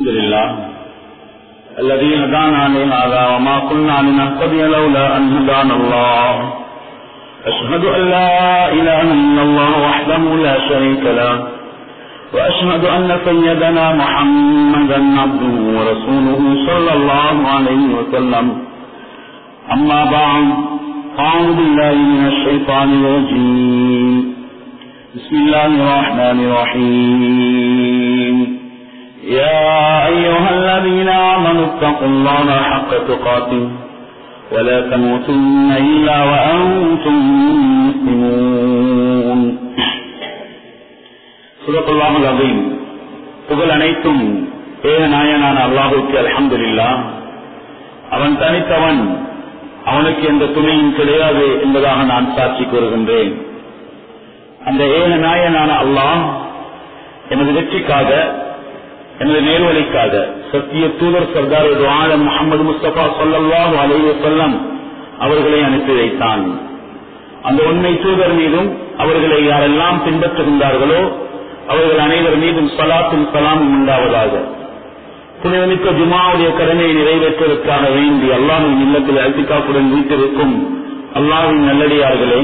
الحمد لله الذي هدانا لهذا وما كنا لنهتدي لولا أن هدانا الله أشهد أن لا إله إلا الله وحده لا شريك له وأشهد أن سيدنا محمدا عبده ورسوله صلى الله عليه وسلم أما بعد أعوذ بالله من الشيطان الرجيم بسم الله الرحمن الرحيم يا أيها الذين آمنوا اتقوا الله حق تقاته ولا تموتن إلا وأنتم مسلمون صدق الله العظيم புகழ் அனைத்தும் ஏக நாயனான அல்லாஹுக்கு அல்ஹம்துலில்லா அவன் தனித்தவன் அவனுக்கு எந்த துணையும் கிடையாது என்பதாக நான் சாட்சி கூறுகின்றேன் அந்த ஏக நாயனான அல்லாஹ் எனது வெற்றிக்காக எனது நேர்வழிக்காக சத்திய தூதர் சர்தார் ஆலம் முகமது முஸ்தபா சொல்லல்லாஹு அலைவ செல்லம் அவர்களை அனுப்பி வைத்தான் அந்த உண்மை தூதர் மீதும் அவர்களை யாரெல்லாம் பின்பற்றுகின்றார்களோ அவர்கள் அனைவர் மீதும் சலாத்தும் சலாமும் உண்டாவதாக புனிதமிக்க ஜுமாவுடைய கடமையை நிறைவேற்றுவதற்காக வேண்டி அல்லாஹின் இல்லத்தில் அல்திகாப்புடன் வீட்டிருக்கும் அல்லாஹின் நல்லடியார்களே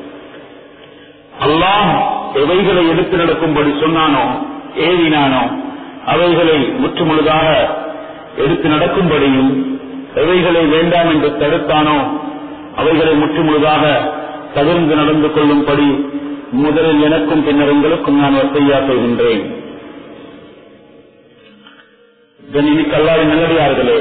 அல்லாஹ் எவைகளை எடுத்து நடக்கும்படி சொன்னானோ ஏவினானோ அவைகளை முற்றுமுழுதாக எடுத்து நடக்கும்படியும் எவைகளை வேண்டாம் என்று தடுத்தானோ அவைகளை முற்றுமுழுதாக தவிர்ந்து நடந்து கொள்ளும்படி முதலில் எனக்கும் பின்னர் உங்களுக்கும் நான் வசையா செய்கின்றேன் கல்லாவின் நல்லடியார்களே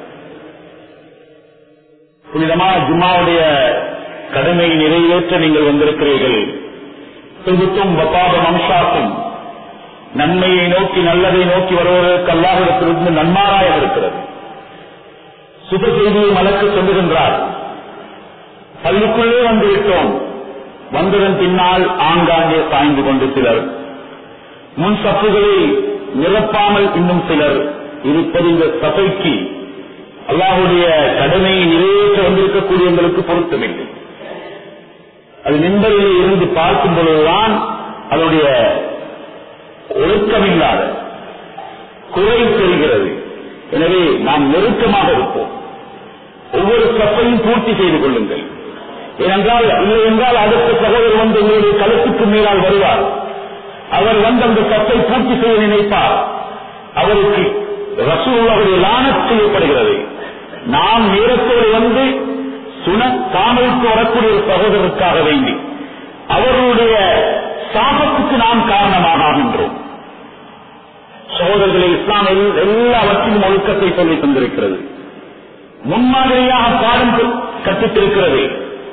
புனிதமான ஜும்மாவுடைய கடமையை நிறைவேற்ற நீங்கள் வந்திருக்கிறீர்கள் செலுத்தும் வப்பாபம் அம்சாக்கும் நன்மையை நோக்கி நல்லதை நோக்கி வருவதற்கு அல்லாஹிடத்திலிருந்து நன்மாராயம் இருக்கிறது சுப செய்தியை மலக்கு சொல்லுகின்றார் பள்ளிக்குள்ளே வந்துவிட்டோம் வந்ததன் பின்னால் ஆங்காங்கே சாய்ந்து கொண்டு சிலர் முன் சப்புகளை நிரப்பாமல் இன்னும் சிலர் இருப்பது இந்த சபைக்கு அல்லாஹுடைய கடமையை நிறைவேற்ற வந்திருக்கக்கூடிய எங்களுக்கு பொருத்தமில்லை அது நின்பரில் இருந்து பார்க்கும் பொழுதுதான் அதனுடைய ஒழுக்கமில்லாத குறை தெரிகிறது எனவே நாம் நெருக்கமாக இருப்போம் ஒவ்வொரு சப்பையும் பூர்த்தி செய்து கொள்ளுங்கள் ஏனென்றால் இல்லை என்றால் அடுத்த சகோதரர் வந்து உங்களுடைய கழுத்துக்கு மேலால் வருவார் அவர் வந்து அந்த சப்பை பூர்த்தி செய்ய நினைப்பார் அவருக்கு ரசூலுடைய லானத் செய்யப்படுகிறது நாம் நேரத்தோடு வந்து சுன காணலுக்கு வரக்கூடிய ஒரு சகோதரருக்காக வேண்டி அவர்களுடைய சாபத்துக்கு நாம் காரணமாக ஆகின்றோம் சகோதரர்களை இஸ்லாம் எல்லாவற்றிலும் ஒழுக்கத்தை சொல்லி தந்திருக்கிறது முன்மாதிரியாக பாடம் கற்பித்திருக்கிறது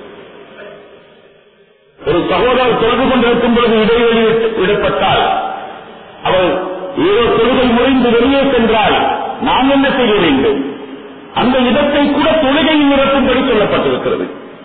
ஒரு சகோதரர் தொழுது கொண்டிருக்கும் பொழுது இடைவெளி விடப்பட்டால் அவர் ஏதோ தொழுகை முறைந்து வெளியே சென்றால் நாம் என்ன செய்ய வேண்டும் அந்த இடத்தை கூட தொழுகையில் நிறுத்தும்படி சொல்லப்பட்டிருக்கிறது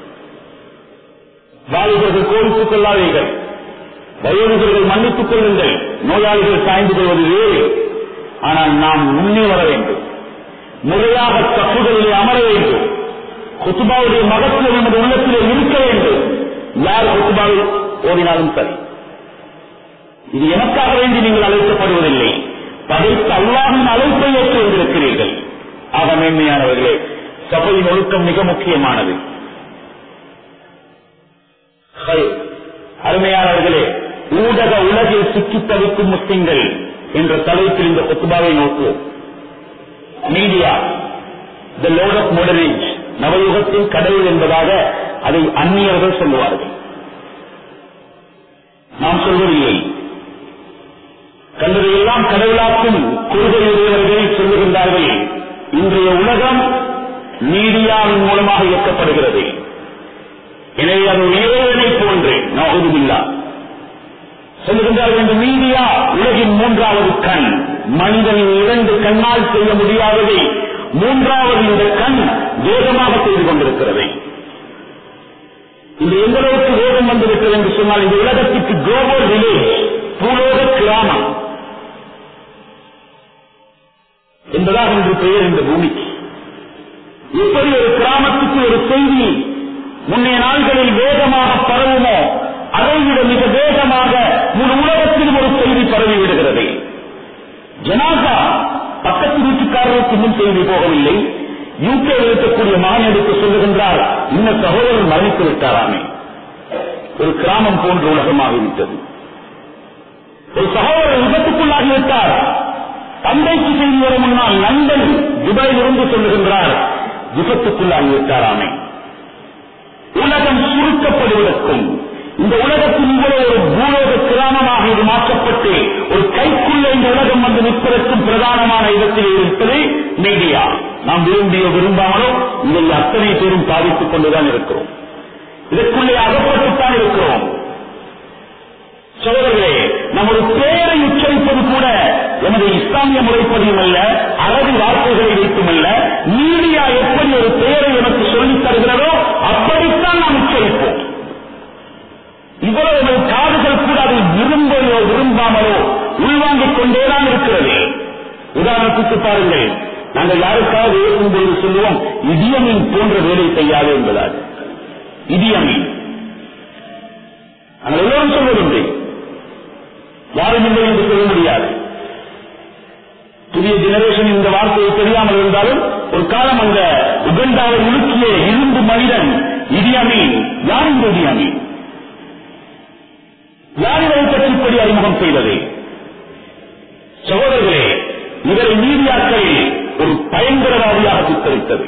வாலிபர்கள் கோரித்துக் கொள்ளாதீர்கள் வயோதிகர்கள் மன்னித்துக் கொள்ளுங்கள் நோயாளிகள் சாய்ந்து கொள்வது வேறு ஆனால் நாம் முன்னே வர வேண்டும் முறையாக தப்புகளிலே அமர வேண்டும் குத்துபாவுடைய மகத்துவம் நமது உள்ளத்திலே இருக்க வேண்டும் யார் குத்துபாவை ஓடினாலும் சரி இது எனக்காக வேண்டி நீங்கள் அழைக்கப்படுவதில்லை படைத்த அல்லாவின் அழைப்பை ஏற்று வந்திருக்கிறீர்கள் ஆக மேன்மையானவர்களே சபையின் ஒழுக்கம் மிக முக்கியமானது அருமையானவர்களே ஊடக உலகில் சிக்கி தவிக்கும் முஸ்லிம்கள் என்ற தலைப்பில் இந்த கொத்துபாவை நோக்குவோம் மீடியா த லோட் ஆஃப் மோடரேஜ் நவயுகத்தின் கடவுள் என்பதாக அதை அந்நியர்கள் சொல்லுவார்கள் நாம் சொல்வதில்லை கண்டதையெல்லாம் கடவுளாக்கும் கொள்கையுடையவர்கள் சொல்லுகின்றார்கள் இன்றைய உலகம் மீடியாவின் மூலமாக இயக்கப்படுகிறது எனவே அது இறைவனை போன்று நகுதுமில்லா சொல்லுகின்றார்கள் இந்த மீடியா உலகின் மூன்றாவது கண் மனிதனின் இரண்டு கண்ணால் செய்ய முடியாததை மூன்றாவது இந்த கண் வேகமாக செய்து கொண்டிருக்கிறது இது எந்த அளவுக்கு வேகம் வந்திருக்கிறது என்று சொன்னால் இந்த உலகத்திற்கு குளோபல் வில்லேஜ் பூலோக கிராமம் என்பதாக இன்று பெயர் இந்த பூமிக்கு எப்படி ஒரு கிராமத்துக்கு ஒரு செய்தி முன்னைய நாள்களில் வேகமாக பரவுமோ அதைவிட மிக வேகமாக முழு உலகத்திலும் ஒரு செய்தி பரவி விடுகிறது ஜனாசா பக்க அமெரிக்காவுக்கு இன்னும் செய்தி போகவில்லை யூகே இருக்கக்கூடிய மகன் எடுத்து சொல்லுகின்றார் இந்த சகோதரன் மரணித்து விட்டாராமே ஒரு கிராமம் போன்ற உலகமாகிவிட்டது ஒரு சகோதரர் விபத்துக்குள்ளாகிவிட்டார் தந்தைக்கு செய்தி வர முன்னால் லண்டன் துபாயில் இருந்து சொல்லுகின்றார் விபத்துக்குள்ளாகிவிட்டாராமே உலகம் சுருக்கப்படுவதற்கும் இந்த உலகத்தில் இவ்வளவு ஒரு பூலோக கிராமமாக இது மாற்றப்பட்டு ஒரு கைக்குள்ள இந்த உலகம் வந்து நிற்பதற்கும் பிரதானமான இடத்தில் இருப்பது மீடியா நாம் விரும்பியோ விரும்பாமலோ இதை அத்தனை பேரும் பாதித்துக் கொண்டுதான் இருக்கிறோம் இதற்குள்ளே அகப்பட்டுத்தான் இருக்கிறோம் சோதர்களே நமது பேரை உச்சரிப்பது கூட எமது இஸ்லாமிய முறைப்படியும் அல்ல அரபி வார்த்தைகளை வைத்துமல்ல மீடியா எப்படி ஒரு பெயரை எனக்கு சொல்லித் தருகிறதோ அப்படித்தான் நாம் உச்சரிப்போம் இவ்வளவு எமது காதுகள் கூட அதை விரும்பையோ விரும்பாமலோ உள்வாங்கிக் கொண்டேதான் இருக்கிறது உதாரணத்துக்கு பாருங்கள் நாங்கள் யாருக்காவது இருக்கும்போது சொல்லுவோம் இடியமீன் போன்ற வேலை செய்யாது என்பதாக இடியமீன் நாங்கள் எல்லோரும் சொல்வதில்லை யாரும் இல்லை என்று சொல்ல முடியாது புதிய ஜெனரேஷன் இந்த வார்த்தையை தெரியாமல் இருந்தாலும் ஒரு காலம் அந்த உகண்டாவை உலுக்கிய இரும்பு மனிதன் இடியமீன் யார் இந்த இடியமீன் யார் இவரை பற்றி இப்படி அறிமுகம் செய்தது சகோதரர்களே இவரை மீடியாக்களில் ஒரு பயங்கரவாதியாக சித்தரித்தது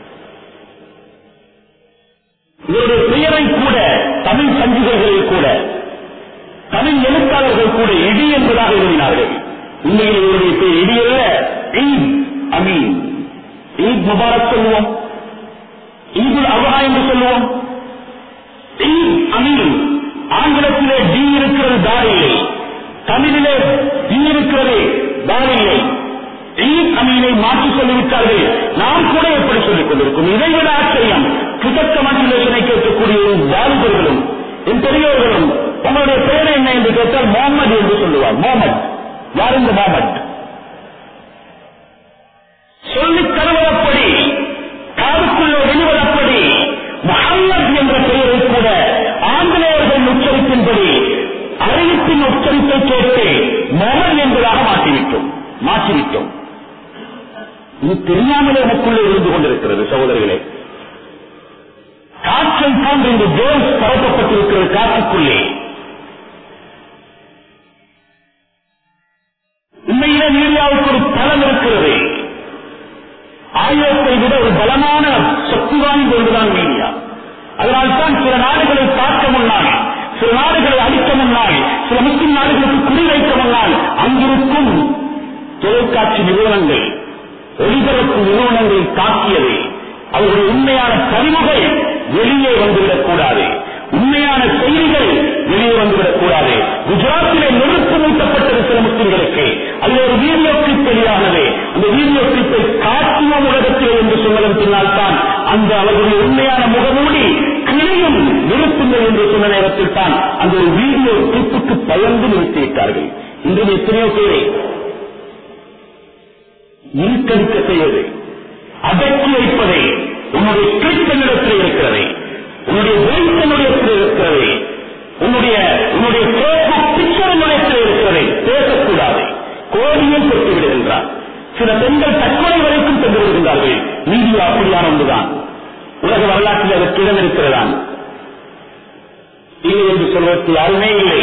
இவருடைய பெயரை கூட தமிழ் சஞ்சிகைகளில் கூட தமிழ் எழுத்தாளர்கள் கூட இடி என்பதாக எழுதினார்கள் உண்மையில் இவருடைய பெயர் இடி அல்ல ஈத் அமீன் ஈத் முபாரக் சொல்லுவோம் ஈதுல் அபஹா என்று சொல்லுவோம் ஈத் அமீன் ஆங்கிலத்திலே டி இருக்கிறது தார் இல்லை தமிழிலே டி இருக்கிறது தார் இல்லை ஈத் அமீனை மாற்றி சொல்லிவிட்டார்கள் நாம் கூட எப்படி சொல்லிக் கொண்டிருக்கும் இதைவிட ஆச்சரியம் புதக்க மட்டிலேஷனை கேட்கக்கூடிய வாலிபர்களும் என் பெரியோர்களும் உங்களுடைய பெயர் என்ன என்று கேட்டால் முகமது என்று சொல்லுவார் முகமது யார் இந்த முகமது சொல்லித் தருவதப்படி காதுக்குள்ளே வெளிவரப்படி முகம்மது என்ற பெயரை கூட ஆங்கிலேயர்கள் உச்சரிப்பின்படி அறிவிப்பின் உச்சரிப்பை கேட்டு முகமது என்பதாக மாற்றிவிட்டோம் மாற்றிவிட்டோம் இது தெரியாமலே எனக்குள்ளே இருந்து கொண்டிருக்கிறது சகோதரர்களே காற்றை போன்று இந்த ஜோன்ஸ் பரப்பப்பட்டிருக்கிறது காற்றுக்குள்ளே உண்மையிலே மீடியாவுக்கு ஒரு பலம் இருக்கிறது ஆயுதத்தை விட ஒரு பலமான சக்தி வாய்ந்த ஒன்றுதான் மீடியா அதனால்தான் சில நாடுகளை தாக்க முன்னால் சில நாடுகளை அழிக்க முன்னால் சில முஸ்லிம் நாடுகளுக்கு குறிவைக்க முன்னால் அங்கிருக்கும் தொலைக்காட்சி நிறுவனங்கள் ஒளிபரப்பு நிறுவனங்களை தாக்கியது அவர்களுடைய உண்மையான பதிவுகள் வெளியே வந்துவிடக் கூடாது உண்மையான செய்திகள் வெளியே வந்துவிடக் கூடாது குஜராத்திலே நெருப்பு மூட்டப்பட்டது சில முஸ்லிம்களுக்கு அது ஒரு வீடியோ கிளிப் வெளியானது அந்த வீடியோ கிளிப்பை காட்டுவோம் உலகத்திலே என்று சொன்னதன் பின்னால் தான் அந்த அவர்களுடைய உண்மையான முகமூடி கிளையும் நிறுத்துங்கள் என்று சொன்ன நேரத்தில் தான் அந்த ஒரு வீடியோ கிளிப்புக்கு பயந்து நிறுத்திவிட்டார்கள் இன்று எத்தனையோ பேரை இழுக்கடிக்க செய்வது அடக்கி வைப்பதை உன்னுடைய கிளிப் என்னிடத்தில் இருக்கிறது உன்னுடைய வெயிட் என்னுடையத்தில் இருக்கிறது உன்னுடைய உன்னுடைய பேஸ்புக் பிக்சர் என்னுடையத்தில் இருக்கிறது பேசக்கூடாது கோடியை பெற்று விடுகின்றார் சில பெண்கள் தற்கொலை வரைக்கும் சென்று விடுகின்றார்கள் மீடியா அப்படியான ஒன்றுதான் உலக வரலாற்றில் அதற்கு இடம் இருக்கிறதான் இல்லை என்று சொல்வதற்கு யாருமே இல்லை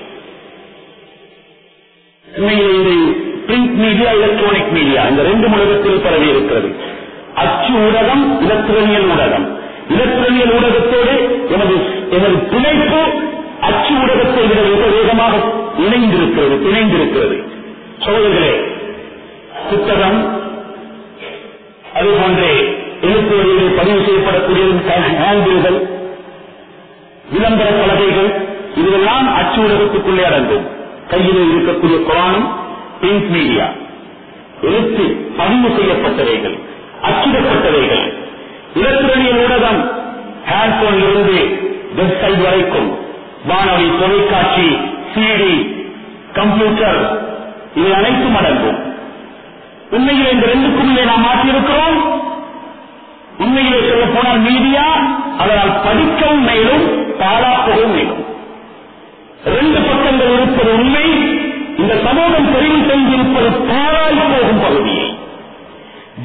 உண்மையில் இது பிரிண்ட் மீடியா எலக்ட்ரானிக் மீடியா இந்த ரெண்டு உலகத்தில் பரவி இருக்கிறது அச்சு ஊடகம் இலத்திரனியல் ஊடகம் இலத்திரனியல் ஊடகத்தோடு எனது எனது பிணைப்பு அச்சு ஊடகத்தை விட மிக வேகமாக இணைந்திருக்கிறது பிணைந்திருக்கிறது சோழர்களே புத்தகம் அதுபோன்றே எழுத்து வழிகளில் பதிவு செய்யப்படக்கூடிய ஹேண்டில்கள் விளம்பர பலகைகள் இதுவெல்லாம் அச்சு ஊடகத்துக்குள்ளே அடங்கும் கையில் இருக்கக்கூடிய குரானும் பிரிண்ட் மீடியா எழுத்து பதிவு செய்யப்பட்டவைகள் அச்சிடப்பட்டவைகள் இலத்திரனியல் ஊடகம் ஹேண்ட்போன் இருந்து வெப்சைட் வரைக்கும் வானொலி தொலைக்காட்சி சிடி கம்ப்யூட்டர் இவை அனைத்தும் அடங்கும் உண்மையில் இந்த ரெண்டுக்குள்ளே நாம் மாற்றியிருக்கிறோம் உண்மையிலே சொல்ல போனால் மீடியா அதனால் படிக்கவும் மேலும் பாழாக்கவும் மேலும் ரெண்டு பக்கங்கள் இருப்பது உண்மை இந்த சமூகம் தெரிவு செய்திருப்பது பாழாய் போகும் பகுதியை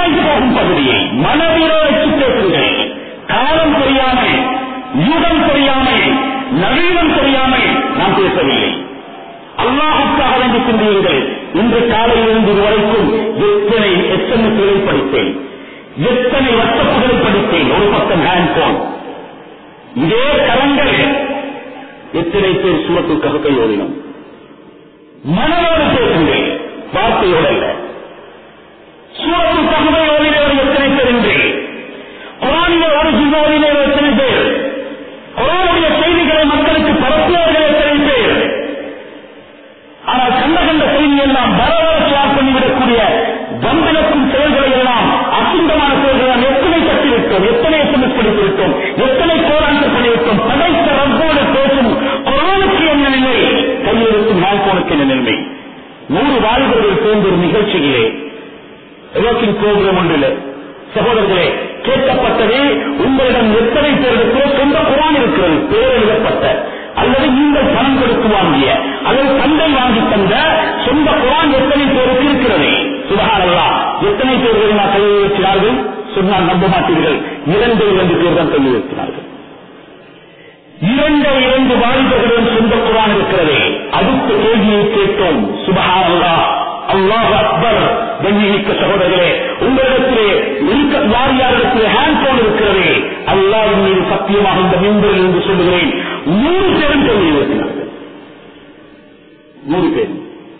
டேமேஜ் போகும் பகுதியை மனதிலோ வச்சு பேசுங்கள் காலம் தெரியாமல் யுகம் தெரியாமல் நவீனம் தெரியாமல் நாம் பேசவில்லை அல்லாஹுக்காக வேண்டி சிந்தியுங்கள் இன்று காலையிலிருந்து இதுவரைக்கும் எத்தனை எஸ்எம்எஸ்களை படித்தேன் எத்தனை வட்டப்புகளை படித்தேன் ஒரு பக்கம் ஹேண்ட் போன் இதே கரங்கள் எத்தனை பேர் சுமத்துக்காக கை ஓடினோம் மனதோடு பேசுங்கள் வார்த்தையோடு அல்ல சூரத்துக்காக ஓடினவர் எத்தனை பேர் என்று குரானிலே ஒரு ஜிவோடினே எத்தனை பேர் குரானுடைய செய்திகளை மக்களுக்கு பரப்பியவர்கள் எத்தனை பேர் ஆனால் கண்ட கண்ட செய்தி எல்லாம் பரவரச்சார் பண்ணிவிடக்கூடிய கம்பனக்கும் செயல்களை எல்லாம் அசுந்தமான செயல்களை எல்லாம் எத்தனை கட்டிவிட்டோம் எத்தனை எஸ்எம்எஸ் படித்துவிட்டோம் எத்தனை கோரான்கள் பண்ணிவிட்டோம் படைத்த ரப்போடு பேசும் குரானுக்கு என்ன நிலை கையில் இருக்கும் ஹேண்ட்போனுக்கு என்ன நிலைமை நூறு வாலிபர்கள் சேர்ந்த ஒரு நிகழ்ச்சியிலே ரோக்கிங் ப்ரோக்ராம் ஒன்றில் சகோதரர்களே கேட்கப்பட்டது உங்களிடம் எத்தனை பேருக்கு சொந்த குரான் இருக்கிறது பேர் எழுதப்பட்ட அல்லது நீங்கள் பணம் கொடுத்து வாங்கிய அல்லது தந்தை வாங்கி தந்த சொந்த குரான் எத்தனை பேருக்கு இருக்கிறது சுபகாரல்லா எத்தனை பேர் தெரியுமா கையை வைக்கிறார்கள் சொன்னால் நம்ப மாட்டீர்கள் இரண்டு இரண்டு பேர் தான் கையை வைக்கிறார்கள் இரண்டு இரண்டு வாலிபர்களும் சொந்த குரான் இருக்கிறது அடுத்த கேள்வியை கேட்டோம் சுபகாரல்லா அல்லாஹ் அக்பர் கண்ணியமிக்க சகோதரர்களே உங்களிடத்திலே இருக்க யார் யாரிடத்திலே ஹேண்ட் போன் இருக்கிறது அல்லாஹ் மீது சத்தியமாக இந்த மின்பரில் இருந்து சொல்லுகிறேன் நூறு பேரும் சொல்லி இருக்கிறார்கள் நூறு பேர்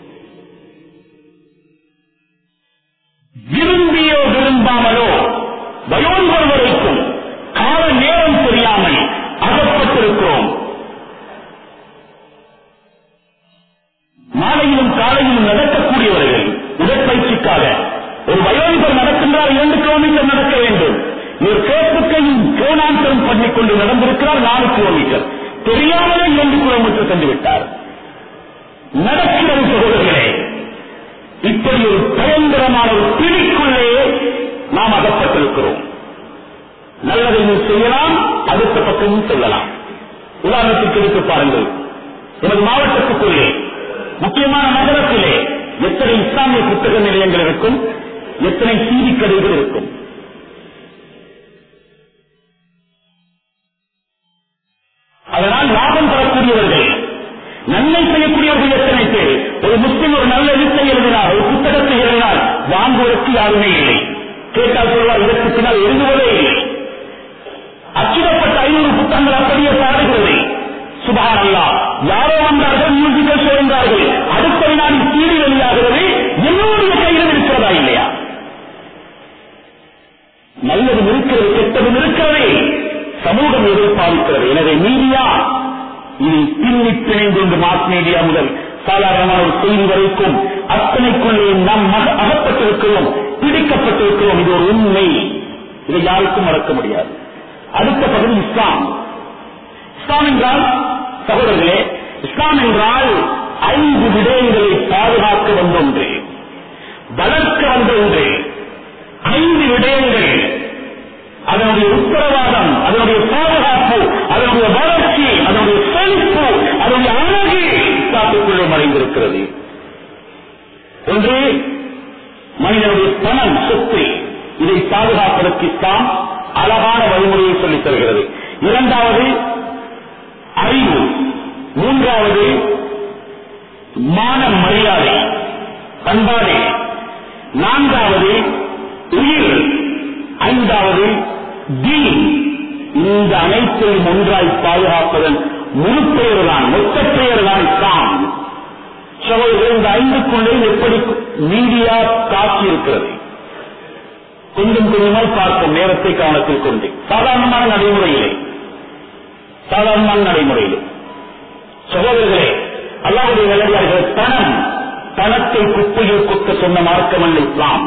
விரும்பியோ விரும்பாமலோ வயோன்பர் வரைக்கும் கால நேரம் தெரியாமல் அகப்பட்டிருக்கிறோம் மாலையிலும் காலையிலும் நடக்கக்கூடியவர்கள் உடற்பயிற்சிக்காக ஒரு வயோதிபர் நடக்கின்றார் இரண்டு கிலோமீட்டர் நடக்க வேண்டும் இவர் பேஸ்புக்கையும் போனாந்தரம் பண்ணிக்கொண்டு நடந்திருக்கிறார் நாலு கிலோமீட்டர் தெரியாமலே இரண்டு கிலோமீட்டர் சென்று விட்டார் நடக்கிறது சகோதரர்களே இப்படி ஒரு பயங்கரமான ஒரு பிடிக்குள்ளே நாம் அகப்பட்டிருக்கிறோம் நல்லதை செய்யலாம் அடுத்த பக்கமும் செல்லலாம் உதாரணத்துக்கு எடுத்து பாருங்கள் எனது மாவட்டத்துக்குள்ளே முக்கியமான நகரத்திலே எத்தனை இஸ்லாமிய புத்தக நிலையங்கள் இருக்கும் எத்தனை சீதி கடைகள் இருக்கும் அதனால் லாபம் பெறக்கூடியவர்கள் நன்மை செய்யக்கூடியவர்கள் எத்தனை பேர் ஒரு முஸ்லிம் ஒரு நல்ல எழுத்தை எழுதினார் ஒரு புத்தகத்தை எழுதினார் வாங்குவதற்கு யாருமே இல்லை கேட்டால் சொல்வார் இதற்கு பின்னால் எழுதுவதே இல்லை அச்சிடப்பட்ட ஐநூறு புத்தகங்கள் அப்படியே பாடுகிறது சுபான் அல்லா யாரோ வந்தார்கள் மியூசிக்கல் ஷோ என்றார்கள் அடுத்த வினாடி சீடி வெளியாகிறது என்னுடைய கையிலும் இருக்கிறதா இல்லையா நல்லதும் இருக்கிறது கெட்டதும் இருக்கிறது சமூகம் எதிர்பார்க்கிறது எனவே மீடியா இனி பின்னி பிணைந்து இந்த மாஸ் மீடியா முதல் சாதாரணமான ஒரு செய்தி வரைக்கும் அத்தனைக்குள்ளே நாம் மக- அகப்பட்டிருக்கிறோம் பிடிக்கப்பட்டிருக்கிறோம் இது ஒரு உண்மை இதை யாருக்கும் மறக்க முடியாது அடுத்த பகுதி இஸ்லாம் இஸ்லாம் என்றால் சகோதரர்களே இஸ்லாம் என்றால் ஐந்து விடயங்களை பாதுகாக்க வந்த ஒன்று வளர்க்க வந்த ஒன்று ஐந்து விடயங்கள் அதனுடைய உத்தரவாதம் அதனுடைய பாதுகாப்பு அதனுடைய வளர்ச்சி அதனுடைய செழிப்பு அதனுடைய அழகு இஸ்லாத்துக்குள்ளே மறைந்திருக்கிறது ஒன்று மனிதனுடைய பணம் சொத்து இதை பாதுகாப்பதற்கு இஸ்லாம் அழகான வழிமுறையை சொல்லித் தருகிறது இரண்டாவது அறிவு மூன்றாவது மான மரியாதை பண்பாடு நான்காவது உயிர் ஐந்தாவது தீன் இந்த அனைத்தையும் ஒன்றாய் பாதுகாப்பதன் முழு பெயர் தான் மொத்த பெயர் தான் இஸ்லாம் சகோதரர்கள் இந்த ஐந்துக்குள்ளே எப்படி மீடியா காட்சி இருக்கிறது கொஞ்சம் கொஞ்சமாய் பார்ப்போம் நேரத்தை கவனத்தில் கொண்டு சாதாரணமான நடைமுறையிலே சாதாரணமான நடைமுறையிலே சகோதரர்களே அல்லாவுடைய நிலையார்கள் பணம் பணத்தை குப்பையில் குத்த சொன்ன மார்க்கம் அல்ல இஸ்லாம்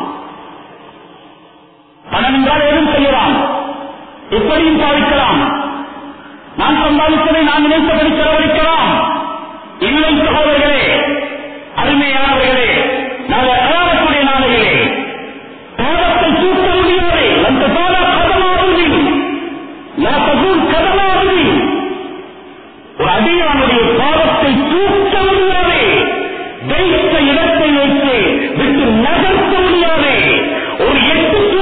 பணம் என்றால் ஏதும் செய்யலாம் எப்படியும் பாதிக்கலாம் நான் சம்பாதித்ததை நான் நினைத்தபடி செலவழிக்கலாம் இல்லை சகோதரர்களே அருமையானவர்களே நாங்கள் அழகக்கூடிய நாளைகளே பாதத்தை தூக்க முடியாது அந்த பாத கதமாவது நான் தகுன் கதமாவது ஒரு அடியானுடைய பாதத்தை தூக்க முடியாது வைத்த இடத்தை வைத்து விட்டு நகர்த்த முடியாது ஒரு எட்டு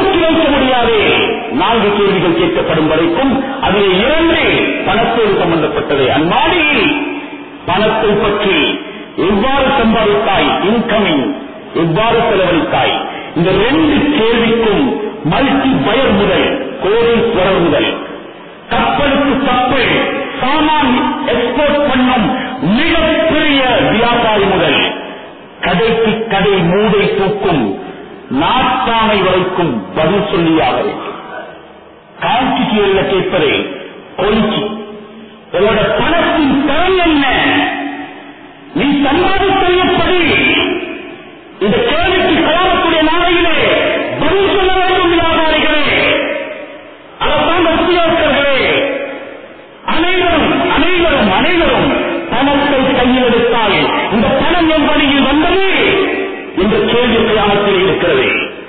சொல்லப்படும் வரைக்கும் அதில் இரண்டு பணத்தோடு சம்பந்தப்பட்டது அந்நாடியில் பணத்தை பற்றி எவ்வாறு சம்பாதித்தாய் இன்கமிங் எவ்வாறு செலவழித்தாய் இந்த ரெண்டு கேள்விக்கும் மல்டி பயர் முதல் கோடீஸ்வரர் முதல் கப்பலுக்கு கப்பல் சாமான் எக்ஸ்போர்ட் பண்ணும் மிகப்பெரிய வியாபாரி முதல் கடைக்கு கடை மூடை தூக்கும் நாட்டாமை வரைக்கும் பதில் சொல்லியாக வேண்டும் காட்சிக்கு கேட்பதை கொலிச்சு உங்களோட பணத்தின் தரம் என்ன நீ சம்பாதித்த எப்படி இந்த கேள்விக்கு கலாமக்கூடிய நாளையிலே பதில் சொல்ல வேண்டும் வியாபாரிகளே அரசாங்க உத்தியோகர்களே அனைவரும் அனைவரும் அனைவரும் பணத்தை கையில் எடுத்தால் இந்த பணம் என் வழியில் வந்தது என்ற கேள்வி கயாமத்தில் இருக்கிறது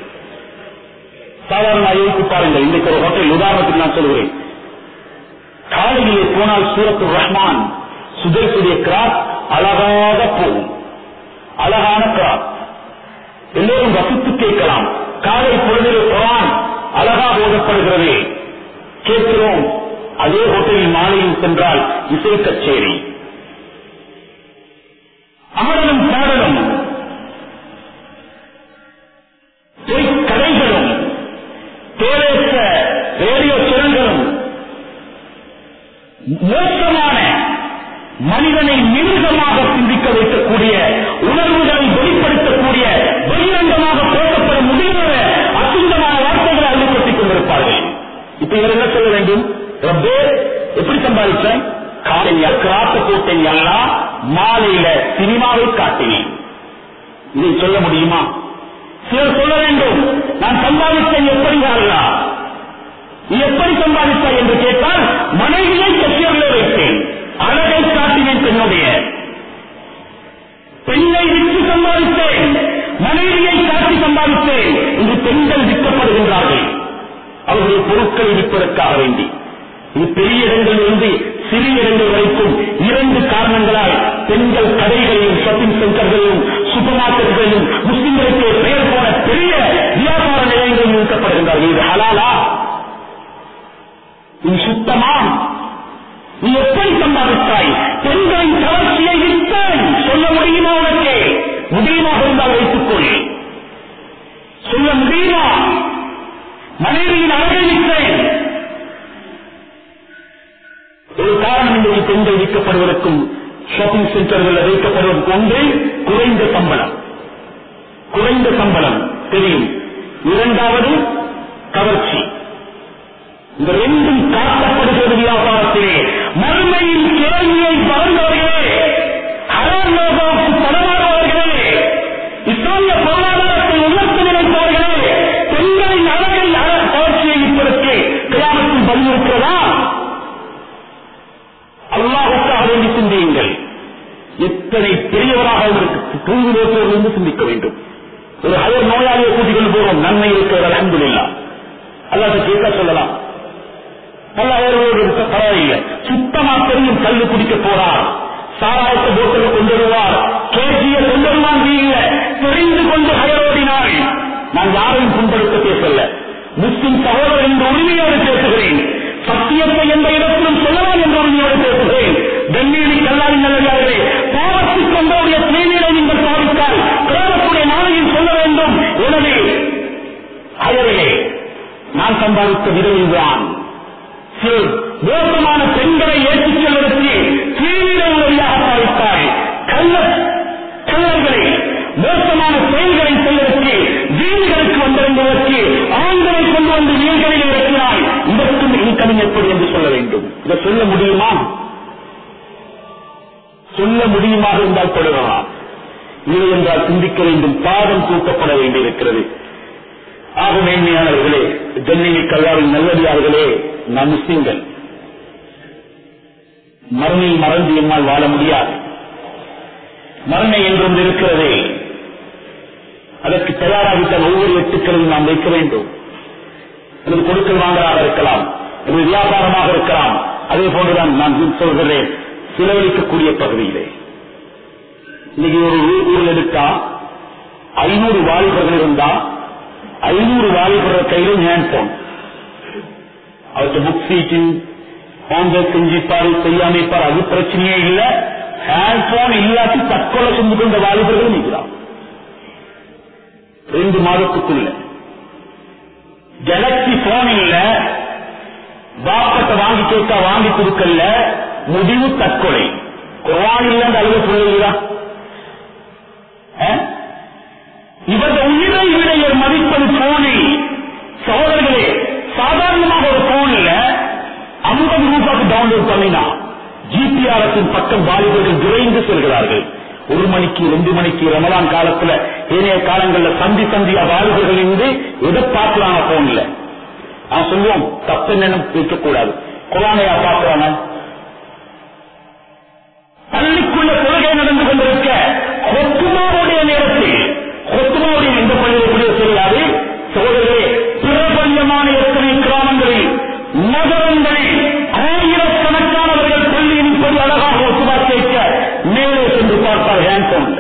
சாதாரண யோசித்து பாருங்கள் இன்றைக்கு ஒரு ஹோட்டல் உதாரணத்துக்கு நான் சொல்கிறேன் காலையிலே போனால் சூரத்து ரஹ்மான் சுதர்சுடைய கிராஸ் அழகாக போகும் அழகான கிராஸ் எல்லோரும் ரசித்து கேட்கலாம் காலை பொழுதில் குரான் அழகாக ஓதப்படுகிறது கேட்கிறோம் அதே ஹோட்டலில் மாலையில் சென்றால் இசை கச்சேரி ஆடலும் பாடலும் கடைகளும் தேவையற்ற ரேடியோ சுரங்களும் மோசமான மனிதனை மிருகமாக சிந்திக்க வைக்கக்கூடிய உணர்வுகளை வெளிப்படுத்தக்கூடிய வெளிரங்கமாக பேசப்பட முடியாத அசுந்தமான வார்த்தைகளை அள்ளிப்பட்டுக் கொண்டிருப்பார்கள் இப்ப இவர் என்ன சொல்ல வேண்டும் ரப்பே எப்படி சம்பாதிச்சேன் காலையில் கிராத்த போட்டேன் எல்லாம் மாலையில சினிமாவை காட்டினேன் இதை சொல்ல முடியுமா சிலர் சொல்ல வேண்டும் நான் சம்பாதித்தேன் எப்படி அல்லா நீ எப்படி சம்பாதித்தாய் என்று கேட்டால் மனைவியை கசியவில்லை வைத்தேன் அழகை காட்டினேன் பெண்ணுடைய பெண்ணை விற்று சம்பாதித்தேன் மனைவியை காட்டி சம்பாதித்தேன் இன்று பெண்கள் விற்கப்படுகின்றார்கள் அவருடைய பொருட்களை விற்பதற்காக வேண்டி இது பெரிய இடங்களிலிருந்து சிறிய இடங்கள் வரைக்கும் இரண்டு காரணங்களால் பெண்கள் கடைகளையும் ஷாப்பிங் சென்டர்களையும் சூப்பர் மார்க்கெட்டுகளிலும் முஸ்லிம்களுக்கு பெயர் போன பெரிய வியாபார நிலையங்களில் விற்கப்படுகின்றார்கள் இது ஹலாலா நீ சுத்தமா நீ எப்படி சம்பாதித்தாய் பெண்களின் கவர்ச்சியை விற்பேன் சொல்ல முடியுமா உனக்கு முடியுமாக இருந்தால் வைத்துக்கொள் சொல்ல முடியுமா மனைவியின் அழகை விற்பேன் ஒரு காரணம் இன்றைக்கு பெண்கள் விற்கப்படுவதற்கும் ஷாப்பிங் சென்டர்கள் வைக்கப்படுவதற்கு ஒன்று குறைந்த சம்பளம் குறைந்த சம்பளம் தெரியும் இரண்டாவது கவர்ச்சி இந்த ரெண்டும் காட்டப்படுகிறது வியாபாரத்திலே மறுமையின் கேள்வியை மறந்தவர்களே ஹரார்லோகாவுக்கு பணமானவர்களே இஸ்லாமிய பொருளாதாரத்தை உயர்த்த நினைப்பவர்களே பெண்களின் அழகை கவர்ச்சியை இருப்பதற்கு கிராமத்தில் பதில் இருக்கிறதா அல்லாஹுக்காக வேண்டி சிந்தியுங்கள் எத்தனை பெரியவராக உங்களுக்கு தூங்குவோட்டிலிருந்து சிந்திக்க வேண்டும் ஒரு ஹயர் நோயாளியை கூட்டிகள் போறோம் நன்மை இருக்கிறது அலமதுல்லா அல்லாத கேட்க சொல்லலாம் நல்ல ஹயரோடு இருக்க பரவாயில்லை சுத்தமா தெரியும் கல்லு குடிக்க போறார் சாராயத்தை போட்டில் கொண்டு வருவார் கேஜிய கொண்டு வருவான் வீங்க தெரிந்து கொண்டு ஹயரோடினாள் நான் யாரையும் புண்படுத்த பேசல முஸ்லிம் சகோதரர் என்ற உரிமையோடு பேசுகிறேன் சத்தியத்தை எந்த இடத்திலும் சொல்லலாம் என்ற உரிமையோடு பேசுகிறேன் வெண்ணீரி கல்லாரி நல்லே பாவத்துக்கு கொண்டோடைய தூய்மையை நீங்கள் பாவித்தால் கிராமத்துடைய நாளையில் சொல்ல வேண்டும் எனவே அயரிலே நான் சம்பாதித்த விதவில்தான் மோசமான பெண்களை ஏற்றிச் செல்வதற்கு தீவிர உதவியாக பாவித்தாய் கள்ள கள்ளர்களை மோசமான செயல்களை செய்வதற்கு வீடுகளுக்கு வந்திருந்ததற்கு ஆண்களை கொண்டு வந்து வீடுகளில் இறக்கினாய் இதற்கும் இன்கமிங் எப்படி என்று சொல்ல வேண்டும் இதை சொல்ல முடியுமா சொல்ல முடியுமாக இருந்தால் தொடரலாம் இல்லை என்றால் சிந்திக்க வேண்டும் பாதம் தூக்கப்பட வேண்டியிருக்கிறது ஆக மேன்மையானவர்களே ஜன்னியை கல்லாவின் நல்லடியார்களே நாம் முஸ்லிம்கள் மரணை மறந்து எம்மால் வாழ முடியாது மரணை என்றொன்று இருக்கிறதே அதற்கு தயாராகித்தான் ஒவ்வொரு எட்டுக்களையும் நாம் வைக்க வேண்டும் அல்லது கொடுக்கல் வாங்கலாக இருக்கலாம் அல்லது வியாபாரமாக இருக்கலாம் அதே போன்றுதான் நான் சொல்கிறேன் செலவழிக்கக்கூடிய பகுதியிலே இன்னைக்கு ஒரு ஊரில் எடுத்தா ஐநூறு வாலிபர்கள் இருந்தா ஐநூறு வாலிபர்கள் கையிலும் ஹேண்ட் போன் அவருக்கு புக் சீட்டிங் ஹோம்ஒர்க் செஞ்சிப்பாரு செய்யாம இருப்பார் அது பிரச்சனையே இல்ல ஹேண்ட்போன் இல்லாட்டி தற்கொலை செஞ்சு கொண்ட வாலிபர்கள் நிற்கிறான் ரெண்டு மாதத்துக்குள்ள கேலக்சி போன் இல்ல பாப்பத்தை வாங்கி கேட்டா வாங்கி கொடுக்கல முடிவு தற்கொலை குரான் இல்லைன்னு அழுக சொல்லுகிறா இவரது உயிரை விடைய மதிப்பது போனில் சகோதரர்களே சாதாரணமாக ஒரு போன்ல ஐம்பது ரூபாய்க்கு டவுன்லோட் பண்ணினா ஜிபிஆர்எஸின் பக்கம் வாலிபர்கள் விரைந்து செல்கிறார்கள் ஒரு மணிக்கு ரெண்டு மணிக்கு ரமலான் காலத்துல ஏனைய காலங்களில் சந்தி சந்தியா வாலிபர்கள் இருந்து எதை பார்க்கலாம் போன்ல நான் சொல்லுவோம் தப்பு நினைப்பு வைக்கக்கூடாது குரானையா பார்க்கிறாங்க பள்ளிக்குள்ள தொழுகை நடந்து கொண்டிருக்க கொத்துமாவுடைய நேரத்தில் கொத்துமாவுடைய எந்த பள்ளியில் கூட தெரியாது சோதரே பிரபல்யமான எத்தனை கிராமங்களில் நகரங்களில் ஆயிரக்கணக்கானவர்கள் பள்ளியில் இப்படி அழகாக ஒத்துமா கேட்க மேலே சென்று பார்த்தார் ஹேண்ட்போன்ல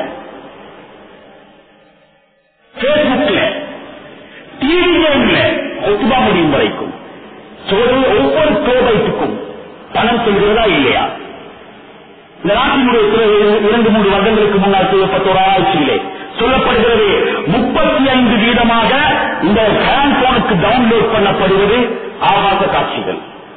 பேஸ்புக்ல டிவி கேம்ல ஒத்துமா முடியும் வரைக்கும் சோதனை ஒவ்வொரு தோபைத்துக்கும் பணம் செல்கிறதா இல்லையா இந்த நாட்டினுடைய சில இரண்டு மூன்று வருடங்களுக்கு முன்னால் செய்யப்பட்ட ஒரு ஆராய்ச்சியிலே சொல்லப்படுகிறது முப்பத்தி ஐந்து வீதமாக இந்த ஹேண்ட் போனுக்கு டவுன்லோட் பண்ணப்படுவது ஆபாச காட்சிகள்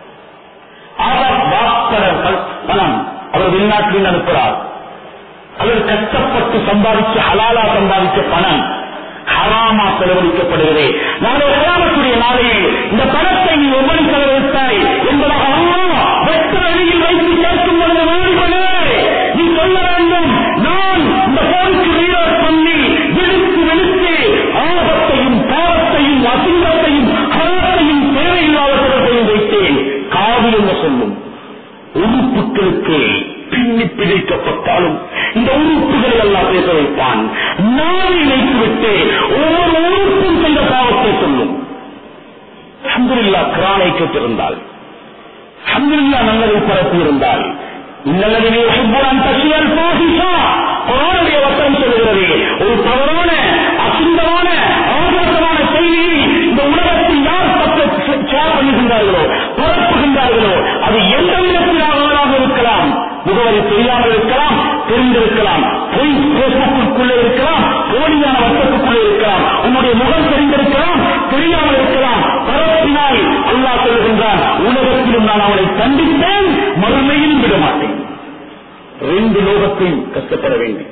பணம் அவர் வெளிநாட்டில் அனுப்புகிறார் அவர் கஷ்டப்பட்டு சம்பாதிச்ச ஹலாலா சம்பாதிச்ச பணம் ஹராமா செலவழிக்கப்படுகிறது நாளை கிராமத்துடைய நாளையில் இந்த பணத்தை நீ எவ்வளவு செலவழித்தாய் என்பதாக வெற்ற வழியில் வைத்து கேட்கும் பொழுது வாலிபனே நீ சொல்ல வேண்டும் நான் இந்த போருக்கு ரீலோட் பண்ணி விழுத்து விழுத்து ஆபத்தையும் பாவத்தையும் அசிங்கத்தையும் ஹரத்தையும் தேவையில்லாத தொடர்பையும் வைத்தேன் காவி என்று சொல்லும் உறுப்புகளுக்கு பின்னி பிடிக்கப்பட்டாலும் இந்த உறுப்புகளை எல்லாம் பேச வைப்பான் நாளை வைத்துவிட்டு ஒவ்வொரு உறுப்பும் செய்த பாவத்தை சொல்லும் அன்புல்லா கிரானை கேட்டிருந்தாள் அன்புல்லா நல்லதை பரப்பி இருந்தால் இன்னல்லதிலே சுப்புரம் பசியல் போகிஷா குரானுடைய வசனம் சொல்கிறது ஒரு தவறான அசிங்கமான ஆபாசமான செய்தியை இந்த உலகத்தில் யார் பக்க ஷேர் பண்ணுகின்றார்களோ பரப்புகின்றார்களோ அது எந்த விதத்திலாக இருக்கலாம் முகவரி தெரியாமல் இருக்கலாம் தெரிந்திருக்கலாம் பொய் பேஸ்புக்குள்ளே இருக்கலாம் போலியான வட்டத்துக்குள்ளே இருக்கலாம் உன்னுடைய முகம் தெரிந்திருக்கலாம் தெரியாமல் இருக்கலாம் பரப்பினால் அல்லாஹ் சொல்கின்றான் உலகத்திலும் நான் அவனை கண்டித்தேன் மறுமையிலும் விட மாட்டேன் ரெண்டு லோகத்தையும் கஷ்டப்பட வேண்டும்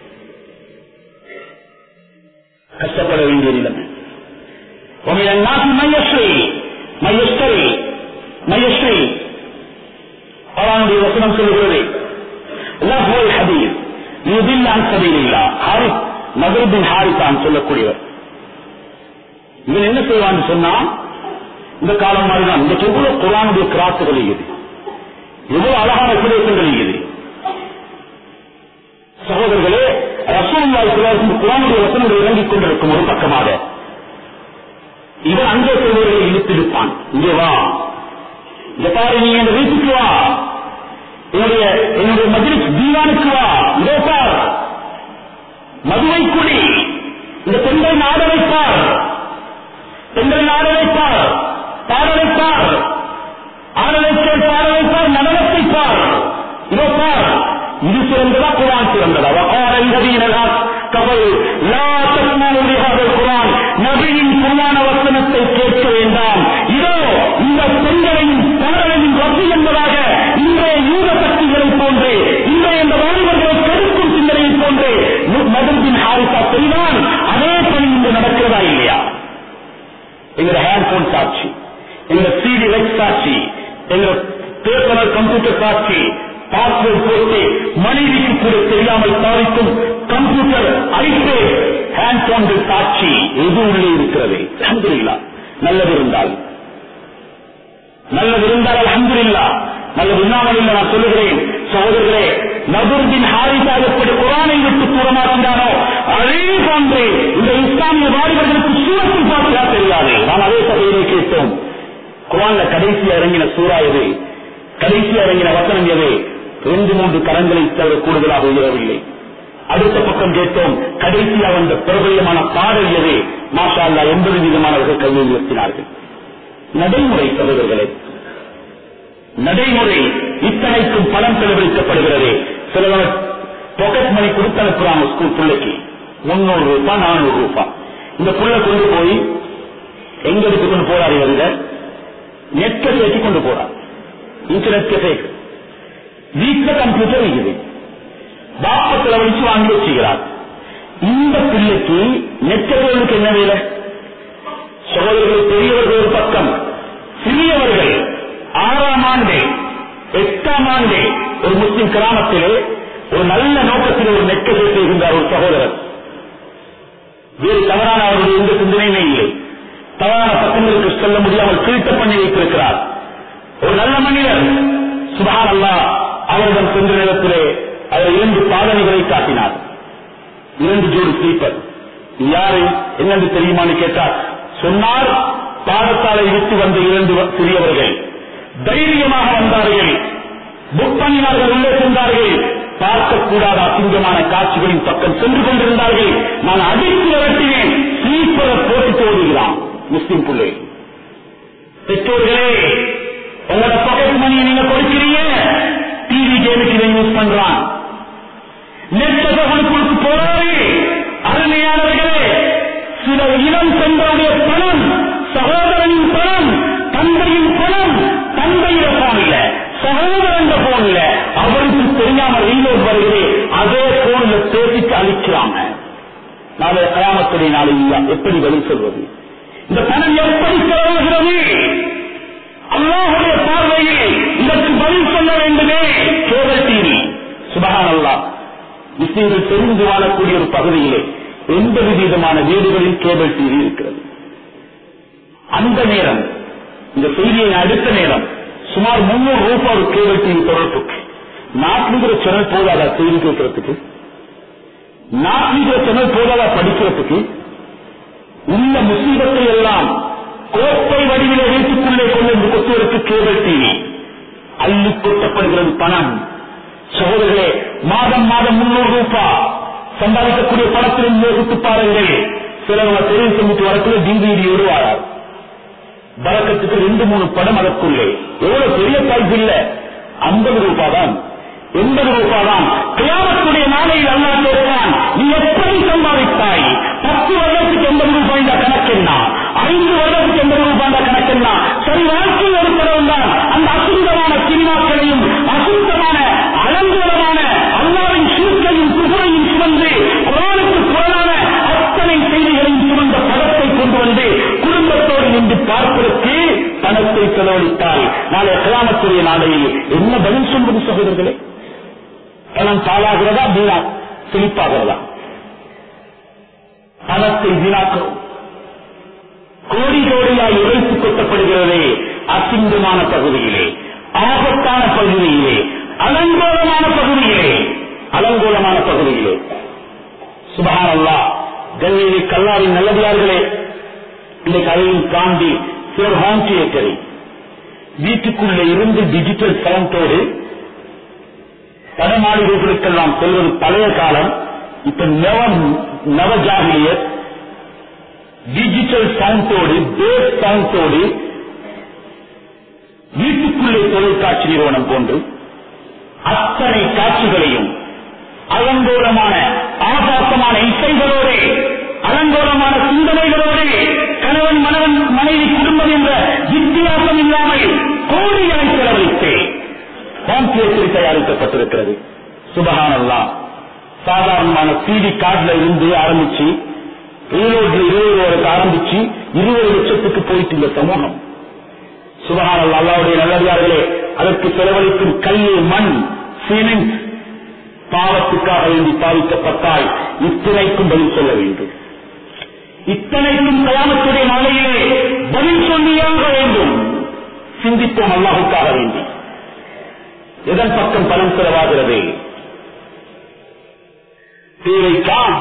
கஷ்டப்பட வேண்டிய நிலைமை ومن الناس من يشري من يشتري من يشري குரானுடைய வசனம் சொல்லுகிறது லஹ்வல் ஹதீஸ் யுதில் அன் சபீலில்லா ஹாரிஸ் நகர் பின் ஹாரிசான் சொல்லக்கூடியவர் இவன் என்ன செய்வான்னு சொன்னா இந்த காலம் மாதிரிதான் இந்த எவ்வளவு குரானுடைய கிராத்துகள் இருக்குது எவ்வளவு அழகான உபதேசங்கள் இருக்குது சகோதரர்களே ரசூல்லாவுக்கு குரானுடைய வசனங்கள் இறங்கிக் கொண்டிருக்கும் ஒரு பக்கமாக இவன் அங்கே செல்வர்களை இழுத்திருப்பான் இங்கே வா இந்த பாரு நீ என் வீட்டுக்கு வா என்னுடைய என்னுடைய மஜிலிஸ் தீவானுக்கு வா இதோ பார் மதுவை குடி இந்த பெண்களை நாட வைப்பார் பெண்களை நாட வைப்பார் பாட வைப்பார் ஆட வைப்பார் பாட வைப்பார் நடனத்தை பார் இதோ பார் இது சிறந்ததா குரான் சிறந்ததா வகார நபீனலா கவல் லா தஸ்மூ லிஹாதல் குரான் நபியின் குர்ஆன வசனத்தை கேட்க வேண்டாம் இதோ இந்த பெண்களையும் பாடலையும் ரத்து என்பதாக இன்றைய யூத சக்திகளை போன்று இன்றைய இந்த வாலிபர்களை கெடுக்கும் சிந்தனையை போன்று மதுபின் ஹாரிசா செய்தான் அதே பணி இன்று நடக்கிறதா இல்லையா எங்க ஹேண்ட்போன் சாட்சி எங்க சிடி வெக் சாட்சி எங்க பேப்பர் கம்ப்யூட்டர் சாட்சி பாஸ்வேர்ட் போட்டு மனைவிக்கு கூட தெரியாமல் சாதிக்கும் கம்ப்யூட்டர் ஐபேட் ஹேண்ட்போன்கள் சாட்சி எது உள்ளே இருக்கிறது அஹமதுல்லா நல்லது இருந்தால் நல்லது இருந்தால் அலமதுல்லா நல்லது இல்லாமல் இல்லை நான் சொல்லுகிறேன் சகோதரர்களே நபுர்பின் ஹாரிசா எப்படி குரானை விட்டு தூரமாக்கினானோ அதே போன்று இந்த இஸ்லாமிய வாலிபர்களுக்கு சூரத்தில் பார்த்தா தெரியாது நாம் அதே சபையிலே கேட்டோம் குரான்ல கடைசியா இறங்கின சூறா எது கடைசியா இறங்கின வசனம் எது ரெண்டு மூன்று கரங்களை தவிர கூடுதலாக உயரவில்லை அடுத்த பக்கம் கேட்டோம் கடைசியா வந்த பிரபல்யமான பாடல் எது மாஷா அல்லா எண்பது விதமானவர்கள் கையை உயர்த்தினார்கள் நடைமுறை சகோதரர்களே நடைமுறை இத்தனைக்கும் பணம் செலவழிக்கப்படுகிறது சிலவர் பாக்கெட் மணி கொடுத்து அனுப்புறாங்க ஸ்கூல் பிள்ளைக்கு முன்னூறு ரூபாய் நானூறு ரூபாய் இந்த புள்ள கொண்டு போய் எங்க எடுத்து கொண்டு போறாரு இவருங்க நெட் கஃபேக்கு கொண்டு போறார் இன்டர்நெட் கஃபேக்கு வீட்டுல கம்ப்யூட்டர் இருக்குது பாப்ப செலவழிச்சு வாங்கி வச்சுக்கிறார் இந்த பிள்ளைக்கு நெட் கஃபேவுக்கு என்ன வேலை சகோதரர்கள் பெரியவர்கள் ஒரு பக்கம் சிறியவர்கள் ஆறாம் ஆண்டு எட்டாம் ஆண்டு ஒரு முஸ்லிம் கிராமத்திலே ஒரு நல்ல நோக்கத்தில் ஒரு நெற்கதை செய்கின்றார் ஒரு சகோதரர் வேறு தவறான அவருடைய எந்த சிந்தனையுமே இல்லை தவறான பக்கங்களுக்கு சொல்ல முடியாமல் திருட்ட பண்ணி வைத்திருக்கிறார் ஒரு நல்ல மனிதர் சுபான் அல்லா அவரிடம் சென்ற நேரத்திலே அவர் இரண்டு பாதனைகளை காட்டினார் இரண்டு ஜோடி ஸ்லீப்பர் யாரு என்னென்று தெரியுமான்னு கேட்டார் சொன்னார் பாடசாலை விட்டு வந்த இரண்டு சிறியவர்கள் தைரியமாக வந்தார்கள் புக் பண்ணினார்கள் உள்ளே சென்றார்கள் பார்க்கக்கூடாத அசிங்கமான காட்சிகளின் பக்கம் சென்று கொண்டிருந்தார்கள் நான் அடித்து விரட்டினேன் ஸ்லீப்பரை போட்டு ஓடுகிறான் முஸ்லிம் பிள்ளை பெற்றோர்களே உங்களோட பாக்கெட் மணியை நீங்க கொடுக்கிறீங்க டிவி கேமுக்கு இதை யூஸ் பண்றான் நெட்டகளுக்கு போறாரு அருமையானவர்களே சில இளம் பெண்களுடைய பணம் சகோதரனின் பணம் தந்தையின் பணம் தந்தையில போன் இல்ல சகோதரன் போன் இல்ல அவருக்கு தெரியாம ரீலோட் வருகிறது அதே போன்ல பேசிட்டு அழிக்கிறாங்க நாளை கயாமத்துடைய நாளில் எப்படி பதில் சொல்வது இந்த பணம் எப்படி செலவாகிறது அல்லாஹுடைய பார்வையில் இதற்கு பதில் சொல்ல வேண்டுமே கேபிள் டிவி சுபகான் அல்லா முஸ்லீம்கள் தெரிந்து வாழக்கூடிய ஒரு பகுதியிலே எண்பது விதமான வீடுகளில் கேபிள் டிவி இருக்கிறது அந்த நேரம் இந்த செய்தியின் அடுத்த நேரம் சுமார் முன்னூறு ரூபாய் ஒரு கேபிள் டிவி தொடர்புக்கு நாட்டுங்கிற சேனல் போதாதா செய்தி கேட்கறதுக்கு நாட்டுங்கிற சேனல் போதாதா படிக்கிறதுக்கு உள்ள முசீபத்தை எல்லாம் கோப்பை வடிவிலே வீட்டுக்குள்ளே கொண்டு வந்து கொத்துவதற்கு கேபிள் டிவி அள்ளி கொட்டப்படுகிறது பணம் சகோதரர்களே மாதம் மாதம் முன்னூறு ரூபாய் சம்பாதிக்கக்கூடிய பணத்திலும் யோசித்து பாருங்கள் சிலவங்க தெரிவு செஞ்சுட்டு வரக்குள்ள டிவிடி வருவாரார் பறக்கத்துக்கு ரெண்டு மூணு படம் அதற்குள்ளே எவ்வளவு பெரிய பைப் இல்ல ஐம்பது ரூபாய் தான் எண்பது ரூபாய் தான் கிராமத்துடைய நாளையில் அல்லா கேட்கிறான் நீ எப்படி சம்பாதித்தாய் பத்து வருடத்துக்கு எண்பது ரூபாய் கணக்கு என்ன ஐந்து வருடத்துக்கு எண்பது ரூபாய் கணக்கு என்ன சரி வாழ்க்கையில் ஒரு படம் தான் அந்த அசுத்தமான சினிமாக்களையும் அசுத்தமான அலங்கோலமான அல்லாவின் சூழ்க்கையும் புகழையும் சுமந்து குரானுக்கு புறனான அத்தனை செய்திகளையும் சுமந்த படத்தை கொண்டு வந்து குடும்பத்தோடு நின்று பார்ப்பதற்கு பணத்தை செலவழித்தால் நாளை கிராமத்துடைய நாளையில் என்ன பதில் சொல்வது சகோதரர்களே பணம் பாழாகிறதா வீணா செழிப்பாகிறதா பணத்தை வீணாக்கிறோம் கோடி கோடியாய் உழைத்து கொட்டப்படுகிறதே அசிங்கமான பகுதியிலே ஆபத்தான பகுதியிலே அலங்கோலமான பகுதியிலே அலங்கோலமான பகுதியிலே சுபகான் அல்லா கல்வியை கல்லாவின் நல்லதியார்களே இன்றைக்கு அதையும் தாண்டி சிலர் ஹோம் தியேட்டரை வீட்டுக்குள்ளே இருந்து டிஜிட்டல் சவுண்டோடு படமாளிகளுக்கெல்லாம் செல்வது பழைய காலம் இப்ப நவ நவஜாகிலியர் டிஜிட்டல் சவுண்டோடு பேஸ் சவுண்டோடு வீட்டுக்குள்ளே தொழிற்காட்சி நிறுவனம் போன்று அத்தனை காட்சிகளையும் அலங்கோலமான ஆபாசமான இசைகளோடு அலங்கோலமான சிந்தனைகளோடு கணவன் மனவன் மனைவி குடும்பம் என்ற வித்தியாசம் இல்லாமல் கோடியாய் செலவழித்து காம்பியத்தில் தயாரிக்கப்பட்டிருக்கிறது சுபகானல்லா சாதாரணமான சிடி கார்டுல இருந்து ஆரம்பிச்சு ரீலோட்ல இருபது ரூபாய்க்கு ஆரம்பிச்சு இருபது லட்சத்துக்கு போயிட்டு இந்த சமூகம் சுபகானல்லா அல்லாவுடைய நல்லடியார்களே அதற்கு செலவழிக்கும் கல் மண் சிமெண்ட் பாவத்துக்காக வேண்டி பாதிக்கப்பட்டால் இத்தனைக்கும் பதில் சொல்ல வேண்டும் இத்தனைக்கும் கயாமத்துடைய நாளையிலே பதில் சொல்லியாக வேண்டும் சிந்திப்போம் அல்லாஹுக்காக வேண்டி எதன் பக்கம் பணம் செலவாகிறது தேவைத்தான்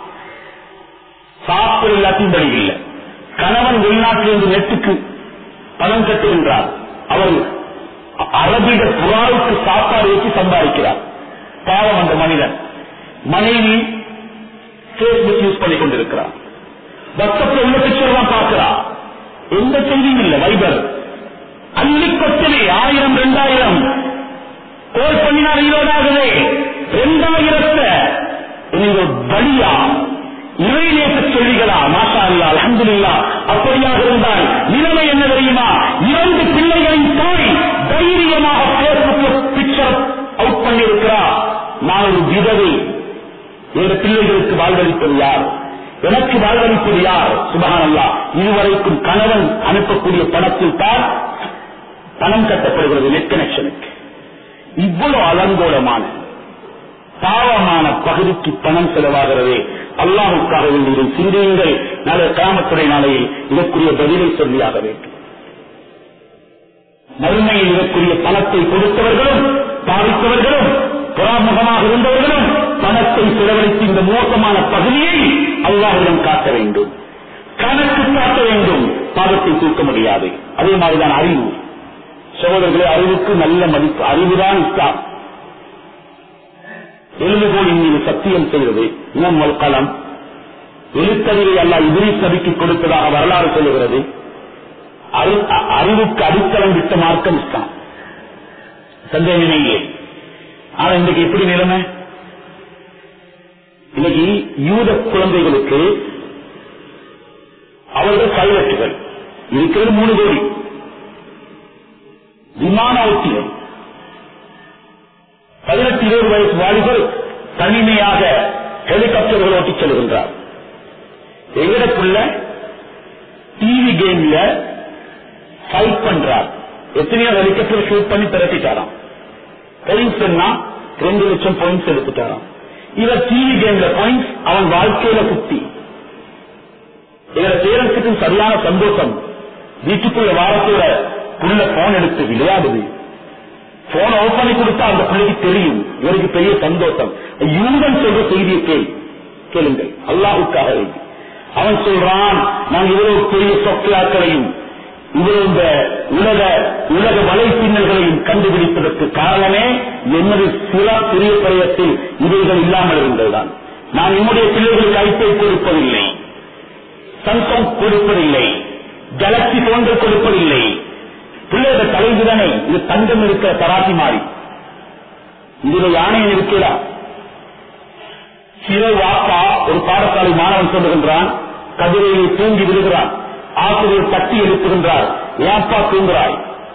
சாப்பிட இல்லாத்தையும் படி இல்லை கணவன் வெளிநாட்டிலிருந்து நெட்டுக்கு பணம் கட்டுகின்றார் அவர் அரபிட புறாவுக்கு சாப்பாடு வச்சு சம்பாதிக்கிறார் பாவம் அந்த மனிதன் மனைவி பேஸ்புக் யூஸ் பண்ணி கொண்டிருக்கிறார் வாட்ஸ்அப்ல உள்ள பிக்சர் தான் பார்க்கிறார் எந்த செய்தியும் இல்லை வைபர் அள்ளி கொத்தனை ஆயிரம் ரெண்டாயிரம் கோல் பண்ணினார் ஈரோடாகவே ரெண்டாயிரத்தை நீங்க வழியா இறைநேச சொல்லிகளா மாஷா அல்லா அலமதுல்லா அப்படியாக இருந்தால் நிலைமை என்ன தெரியுமா இரண்டு பிள்ளைகளின் தாய் தைரியமாக பேஸ்புக்ல பிக்சர் அவுட் பண்ணியிருக்கிறா நான் ஒரு விதவை எங்க பிள்ளைகளுக்கு வாழ்வளிப்பது யார் எனக்கு வாழ்வளிப்பது யார் சுபகான் அல்லா இதுவரைக்கும் கணவன் அனுப்பக்கூடிய பணத்தில் தான் பணம் கட்டப்படுகிறது நெட் கனெக்ஷனுக்கு இவ்வளவு அலங்கோலமான பாவமான பகுதிக்கு பணம் செலவாகிறதே அல்லாஹுக்காக வேண்டிய சிந்தியுங்கள் நாளை கிராமத்துறை நாளையில் இதற்குரிய பதிலை சொல்லியாக வேண்டும் மறுமையில் இதற்குரிய பணத்தை கொடுத்தவர்களும் பாதித்தவர்களும் புறாமுகமாக இருந்தவர்களும் பணத்தை செலவழித்து இந்த மோசமான பகுதியை அல்லாஹுடன் காட்ட வேண்டும் கணக்கு காட்ட வேண்டும் பாதத்தை தூக்க முடியாது அதே மாதிரிதான் அறிவு சகோதரர்களே அறிவுக்கு நல்ல மதிப்பு அறிவுதான் இஸ்லாம் எழுதுகோளின் மீது சத்தியம் செய்வது இனம் களம் எழுத்தறிவை அல்ல இதிரிஸ் நபிக்கு கொடுத்ததாக வரலாறு சொல்லுகிறது அறிவுக்கு அடித்தளம் விட்ட மார்க்கம் இஸ்லாம் சந்தேகமே இல்லை ஆனா இன்றைக்கு எப்படி நிலைமை இன்னைக்கு யூத குழந்தைகளுக்கு அவர்கள் பைலட்டுகள் இருக்கிறது மூணு கோடி விமான ஓட்டிகள் பதினெட்டு இருபது வயசு வாலிபர் தனிமையாக ஹெலிகாப்டர்கள் ஓட்டிச் செல்கின்றார் எங்கடக்குள்ள டிவி கேம்ல ஃபைட் பண்றார் எத்தனையோ ஹெலிகாப்டர் ஷூட் பண்ணி திரட்டிட்டாராம் பாயிண்ட்ஸ் என்ன ரெண்டு லட்சம் பாயிண்ட்ஸ் எடுத்துட்டாராம் இவர் டிவி கேம்ல பாயிண்ட்ஸ் அவன் வாழ்க்கையில குத்தி இவர பேரண்ட்ஸுக்கும் சரியான சந்தோஷம் வீட்டுக்குள்ள வாரத்தோட புள்ள போன் எடுத்து விளையாடுது போன் ஓபன் பண்ணி கொடுத்தா அந்த பிள்ளைக்கு தெரியும் இவருக்கு பெரிய சந்தோஷம் யூதன் சொல்ற செய்தியை கேள் கேளுங்கள் அல்லாஹுக்காக வேண்டி. அவன் சொல்றான் நான் இவ்வளவு பெரிய சொற்களாக்களையும் இவ்வளவு இந்த உலக உலக வலைப்பின்னல்களையும் கண்டுபிடிப்பதற்கு காரணமே எனது சில பெரிய பிரயத்தில் இவைகள் இல்லாமல் இருந்ததுதான் நான் என்னுடைய பிள்ளைகளுக்கு ஐப்பை கொடுப்பதில்லை சங்கம் கொடுப்பதில்லை ஜலக்சி போன்று கொடுப்பதில்லை பிள்ளைகள் தலைவிதனை இது தங்கம் இருக்கிற தராசி மாறி இதுல யானையை இருக்கிறார் சிறை வாப்பா ஒரு பாடசாலை மாணவன் சொல்லுகின்றான் கதிரையை தூங்கி விடுகிறான் ஆசிரியர் தட்டி எழுப்புகின்றார் ஏப்பா தூங்குறாய்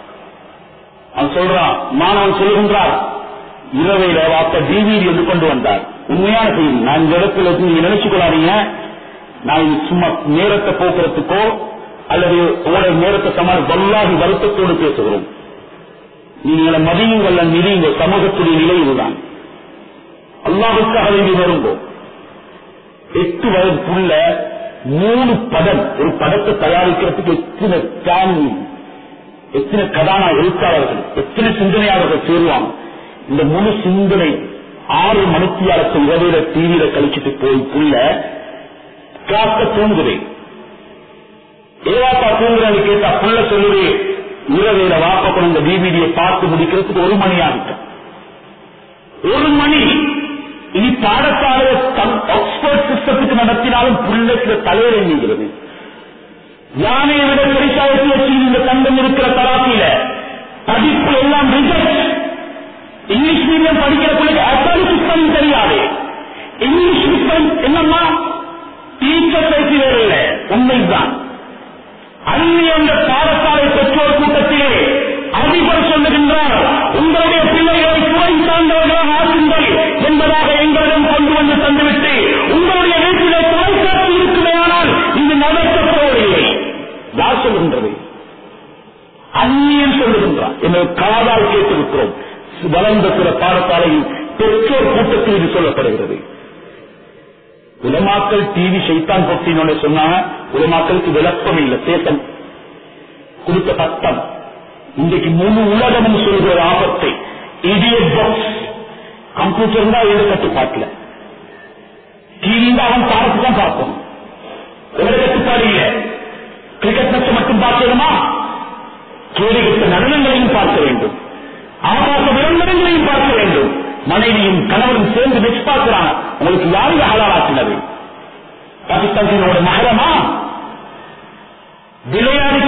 அவன் சொல்றான் மாணவன் சொல்லுகின்றார் இரவையில வாப்பா டிவிடி என்று கொண்டு வந்தார் உண்மையான செய்தி நான் இந்த இடத்துல இருந்து நீங்க நினைச்சு கொள்ளாதீங்க நான் இது சும்மா நேரத்தை போக்குறதுக்கோ அல்லது உங்களுடைய நேரத்தை சமாளி வல்லாகி வருத்தத்தோடு பேசுகிறோம் நீங்க மதியுங்கள் நிதியுங்க சமூகத்துடைய நிலை இதுதான் அல்லாவுக்காக வேண்டி வருங்கோ எட்டு வயது புள்ள மூணு படம் ஒரு படத்தை தயாரிக்கிறதுக்கு எத்தனை தியானி எத்தனை கதானா எழுத்தாளர்கள் எத்தனை சிந்தனையாளர்கள் சேருவாங்க இந்த முழு சிந்தனை ஆறு மணித்தியாலத்தை இரவையில டிவியில கழிச்சிட்டு போய் புள்ள காக்க தூங்குதே ஏவாப்பா தூங்குறேன்னு கேட்டா புள்ள சொல்லுவே இரவையில வாப்பா கொண்டு இந்த டிவிடியை பார்த்து முடிக்கிறதுக்கு ஒரு மணி ஆகிட்டோம் ஒரு மணி இனி பாடசாலை ஆக்ஸ்போர்ட் சிஸ்டத்துக்கு நடத்தினாலும் புள்ளைக்கு தலையில நீங்கிறது யானையை விட பெருசாயத்தில் வச்சு இந்த தங்கம் இருக்கிற தராசியில படிப்பு எல்லாம் ரிசர்ச் இங்கிலீஷ் மீடியம் படிக்கிற பிள்ளைக்கு அத்தாலிசிஸ்டம் தெரியாது இங்கிலீஷ் மீடியம் என்னம்மா டீச்சர் பேசி வேறு இல்லை உண்மைதான் அந்நிய அந்த பாடசாலை பெற்றோர் கூட்டத்திலே அதிபர் சொல்லுகின்றார் உங்களுடைய பிள்ளைகளை குறை சார்ந்தவர்களாக ஆக்குங்கள் என்பதாக எங்களிடம் கொண்டு வந்து தந்துவிட்டு உங்களுடைய வீட்டிலே தொலைக்காட்சி இருக்குமேயானால் இது நடக்கப் போவதில்லை யார் சொல்லுகின்றது அந்நியன் சொல்லுகின்றார் என்னை காதால் கேட்டிருக்கிறோம் வளர்ந்த சில பாடசாலையில் பெற்றோர் கூட்டத்தில் இது சொல்லப்படுகிறது உலமாக்கள் டிவி சைத்தான் பொட்டினோட சொன்னாங்க உலமாக்களுக்கு விளக்கம் இல்லை சேத்தம் கொடுத்த பட்டம் இன்றைக்கு முழு உலகமும் சொல்கிற ஆபத்தை இடியட் பாக்ஸ் கம்ப்யூட்டர் தான் ஏழு கட்டுப்பாட்டுல டிவி அவன் பார்த்து தான் பார்ப்போம் ஒரு கட்டுப்பாடு இல்லை கிரிக்கெட் மேட்ச் மட்டும் பார்க்கணுமா கேடுகிட்ட நடனங்களையும் பார்க்க வேண்டும் ஆபாச விளம்பரங்களையும் பார்க்க வேண்டும் மனைவியும் கணவனும் சேர்ந்து வெச்சு பார்க்கிறாங்க உங்களுக்கு யாரு ஹலாலாக்கினது பாகிஸ்தானோட மகரமா விளையாடி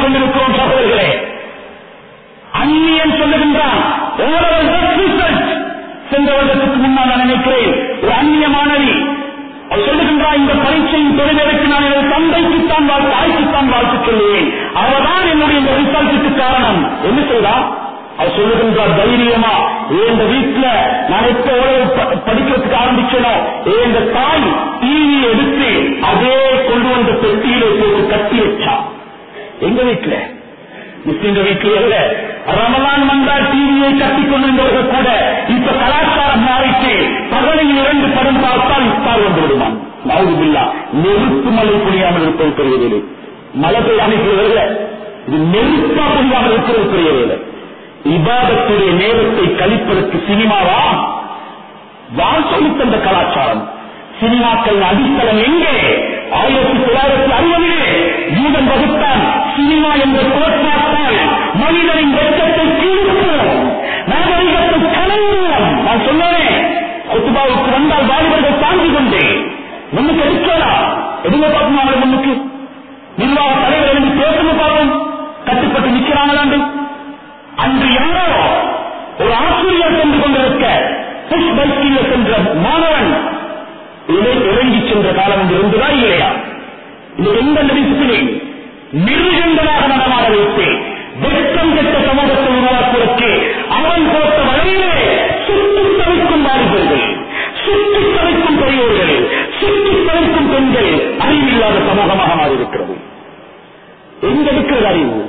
இருக்கிறோம் சகோதரர்களே அந்நியன் சொல்லுகின்றான் ஓரளவு ரிசல்ட் சென்ற வருடத்துக்கு முன்னால் நான் நினைக்கிறேன் ஒரு அந்நிய மாணவி அவர் சொல்லுகின்றார் இந்த பரீட்சையின் தொழிலுக்கு நான் எனது தந்தைக்குத்தான் வாழ்த்து தாய்க்குத்தான் வாழ்த்து சொல்லுவேன் அவர்தான் என்னுடைய இந்த ரிசல்ட்டுக்கு காரணம் என்ன செய்தார் அவர் சொல்லுகின்றார் தைரியமா இந்த வீட்டுல நான் எப்ப எவ்வளவு ப- படிக்கிறதுக்கு ஆரம்பிச்சனோ இந்த தாய் டிவி எடுத்து அதே கொண்டு வந்த பெட்டியிலே போட்டு கட்டி வச்சா எங்க வீட்டுல முஸ்லிம் வீட்டில் அல்ல ரமலான் வந்தால் டிவியை கட்டிக் கொண்டிருந்தவர்கள் கூட இப்ப கலாச்சாரம் மாறிட்டு பகலில் இரண்டு படம் பார்த்தால் இஃப்தார் வந்து விடுவான் நாவுபில்லா நெருப்பு மழை புரியாமல் இருப்பது பெரிய வேலை மழை பெய்யாமல் இருக்கிறது இது நெருப்பா புரியாமல் இருக்கிறது பெரிய வேலை இபாதத்துடைய நேரத்தை கழிப்பதற்கு சினிமாவா யார் சொல்லித் தந்த கலாச்சாரம் சினிமாக்கள் அடித்தளம் எங்கே ஆயிரத்தி தொள்ளாயிரத்தி அறுபதிலே யூதன் வகுத்தான் சினிமா என்ற கோட்பாட்டால் மனிதனின் வெட்கத்தை கீழ்ப்போம் நாகரிகத்தை கலங்குவோம் நான் சொன்னேன் கொத்துபாவுக்கு வந்தால் வாலிபர்கள் தாங்கி கொண்டு முன்னுக்கு எடுக்கலாம் எதுங்க பார்க்கணும் அவங்களை முன்னுக்கு நிர்வாக தலைவர் எழுதி பேசுங்க பார்ப்போம் கட்டுப்பட்டு நிற்கிறாங்களாண்டு அன்று யாரோ ஒரு ஆசிரியர் சென்று கொண்டிருக்க புஷ் பைக்கில் சென்ற மாணவன் இதை இறங்கி சென்ற காலம் என்று இருந்ததா இல்லையா இது எந்த டிசிப்ளின் மிருகங்களாக நடமாட வைத்து வெட்கம் கெட்ட சமூகத்தை உருவாக்குவதற்கு அவன் போட்ட வழியிலே சுற்றி தவிக்கும் வாலிபர்கள் சுற்றி தவிக்கும் பெரியோர்கள் சுற்றி தவிக்கும் பெண்கள் அறிவில்லாத சமூகமாக மாறியிருக்கிறது எங்க இருக்கிறது அறிவு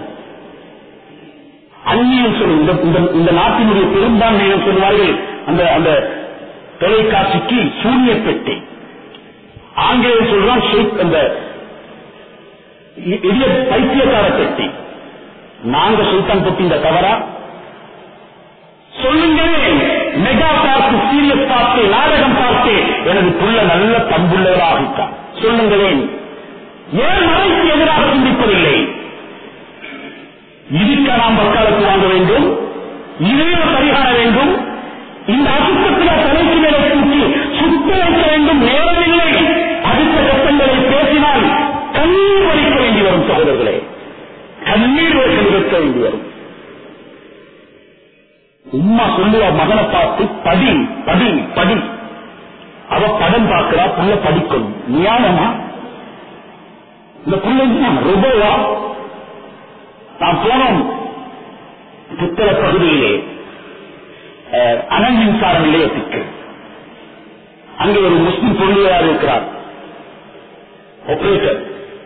அந்நியம் சொல்லும் இந்த- இந்த- இந்த நாட்டினுடைய பெரும்பான்மையினர் சொல்வார்கள் அந்த அந்த தொலைக்காட்சிக்கு சூரிய பெட்டி ஆங்கிலேயர் சொல்றான் ஷேக் அந்த இ- இடிய பைத்தியக்கார பெட்டி நாங்க சுல்தான் பெட்டி இந்த தவறா சொல்லுங்களேன் மெகா பார்த்து சீரியஸ் பார்த்து நாடகம் பார்த்து எனது புள்ள நல்ல பண்புள்ளவராகிட்டான் சொல்லுங்களேன் ஏன் மறைக்கு எதிராக சிந்திப்பதில்லை இதுக்க நாம் வக்காலத்து வாங்க வேண்டும் இதே பரிகார வேண்டும் இந்த அசுத்தத்தில் தலைக்கு மேலே தூக்கி சுத்த வைக்க வேண்டும் நேரமில்லை அடுத்த கட்டங்களை பேசினால் கண்ணீர் வலிக்க வேண்டி வரும் சகோதரர்களே கண்ணீர் வலிக்க வைக்க வேண்டி வரும் உம்மா சொல்லுவா மகனை பார்த்து படி படி படி அவ படம் பார்க்கிறா புள்ள படிக்கணும் நியாயமா இந்த புள்ள ருபோவா நாம் போனோம் புத்தள பகுதியிலே அஹ், அனல் மின்சார நிலையத்துக்கு அங்கே ஒரு முஸ்லிம் பொருளியார் இருக்கிறார் ஆபரேட்டர்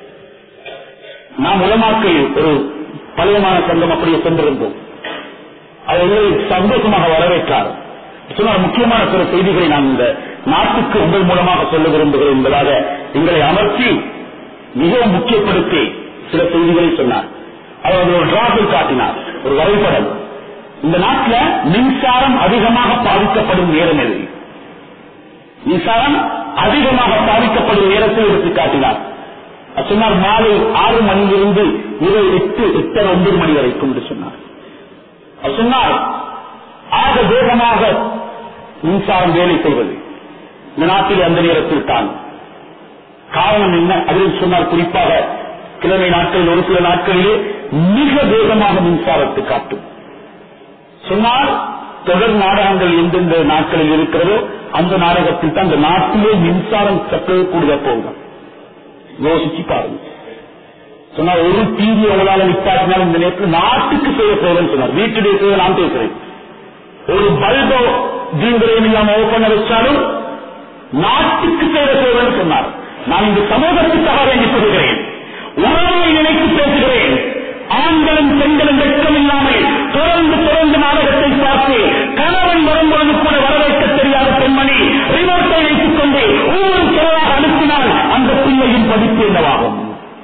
நாம் உலமாக்கள் ஒரு பழையமான சங்கம் அப்படியே சென்றிருந்தோம் அதை எங்களை சந்தோஷமாக வரவேற்றார் சொன்னால் முக்கியமான சில செய்திகளை நான் இந்த நாட்டுக்கு உங்கள் மூலமாக சொல்ல விரும்புகிறேன் என்பதாக எங்களை அமர்த்தி மிகவும் முக்கியப்படுத்தி சில செய்திகளை சொன்னார் அவர் ஒரு டிராஃபில் காட்டினார் ஒரு வரைபடம் இந்த நாட்டில் மின்சாரம் அதிகமாக பாதிக்கப்படும் நேரம் எது மின்சாரம் அதிகமாக பாதிக்கப்படும் நேரத்தை எடுத்து காட்டினார் அவர் சொன்னார் மாலை ஆறு மணியிலிருந்து இரவு எட்டு எட்டரை ஒன்பது மணி வரைக்கும் என்று சொன்னார் அவர் சொன்னார் ஆக வேகமாக மின்சாரம் வேலை செய்வது இந்த நாட்டில் அந்த நேரத்தில் தான் காரணம் என்ன அதில் சொன்னார் குறிப்பாக கிழமை நாட்களில் ஒரு சில நாட்களிலே மிக வேகமாக மின்சாரத்தை காட்டும் சொன்னால் தொடர் நாடகங்கள் எந்தெந்த நாட்களில் இருக்கிறதோ அந்த நாடகத்தில் தான் அந்த நாட்டிலே மின்சாரம் சற்றே கூட போகும் யோசிச்சு பாருங்க சொன்னார் ஒரு டிவி உங்களால நிப்பாட்டினால் இந்த நேரத்தில் நாட்டுக்கு செய்ய போறேன்னு சொன்னார் வீட்டுடைய செய்ய நான் பேசுறேன் ஒரு பல்போ ஜீந்திரம் இல்லாம ஓப்பன் வச்சாலும் நாட்டுக்கு செய்ய போறேன்னு சொன்னார் நான் இந்த சமூகத்துக்காக வேண்டி சொல்கிறேன் உறவை நினைத்து பேசுகிறேன் ஆண்களும் பெண்களும் வெட்கம் இல்லாமல் தொடர்ந்து தொடர்ந்து நாடகத்தை பார்த்து கணவன் வரும்பொழுது கூட வரவேற்க தெரியாத பெண்மணி ரிமோட்டை வைத்துக் கொண்டு ஒவ்வொரு செலவாக அனுப்பினால் அந்த பிள்ளையின் படிப்பு என்னவாகும்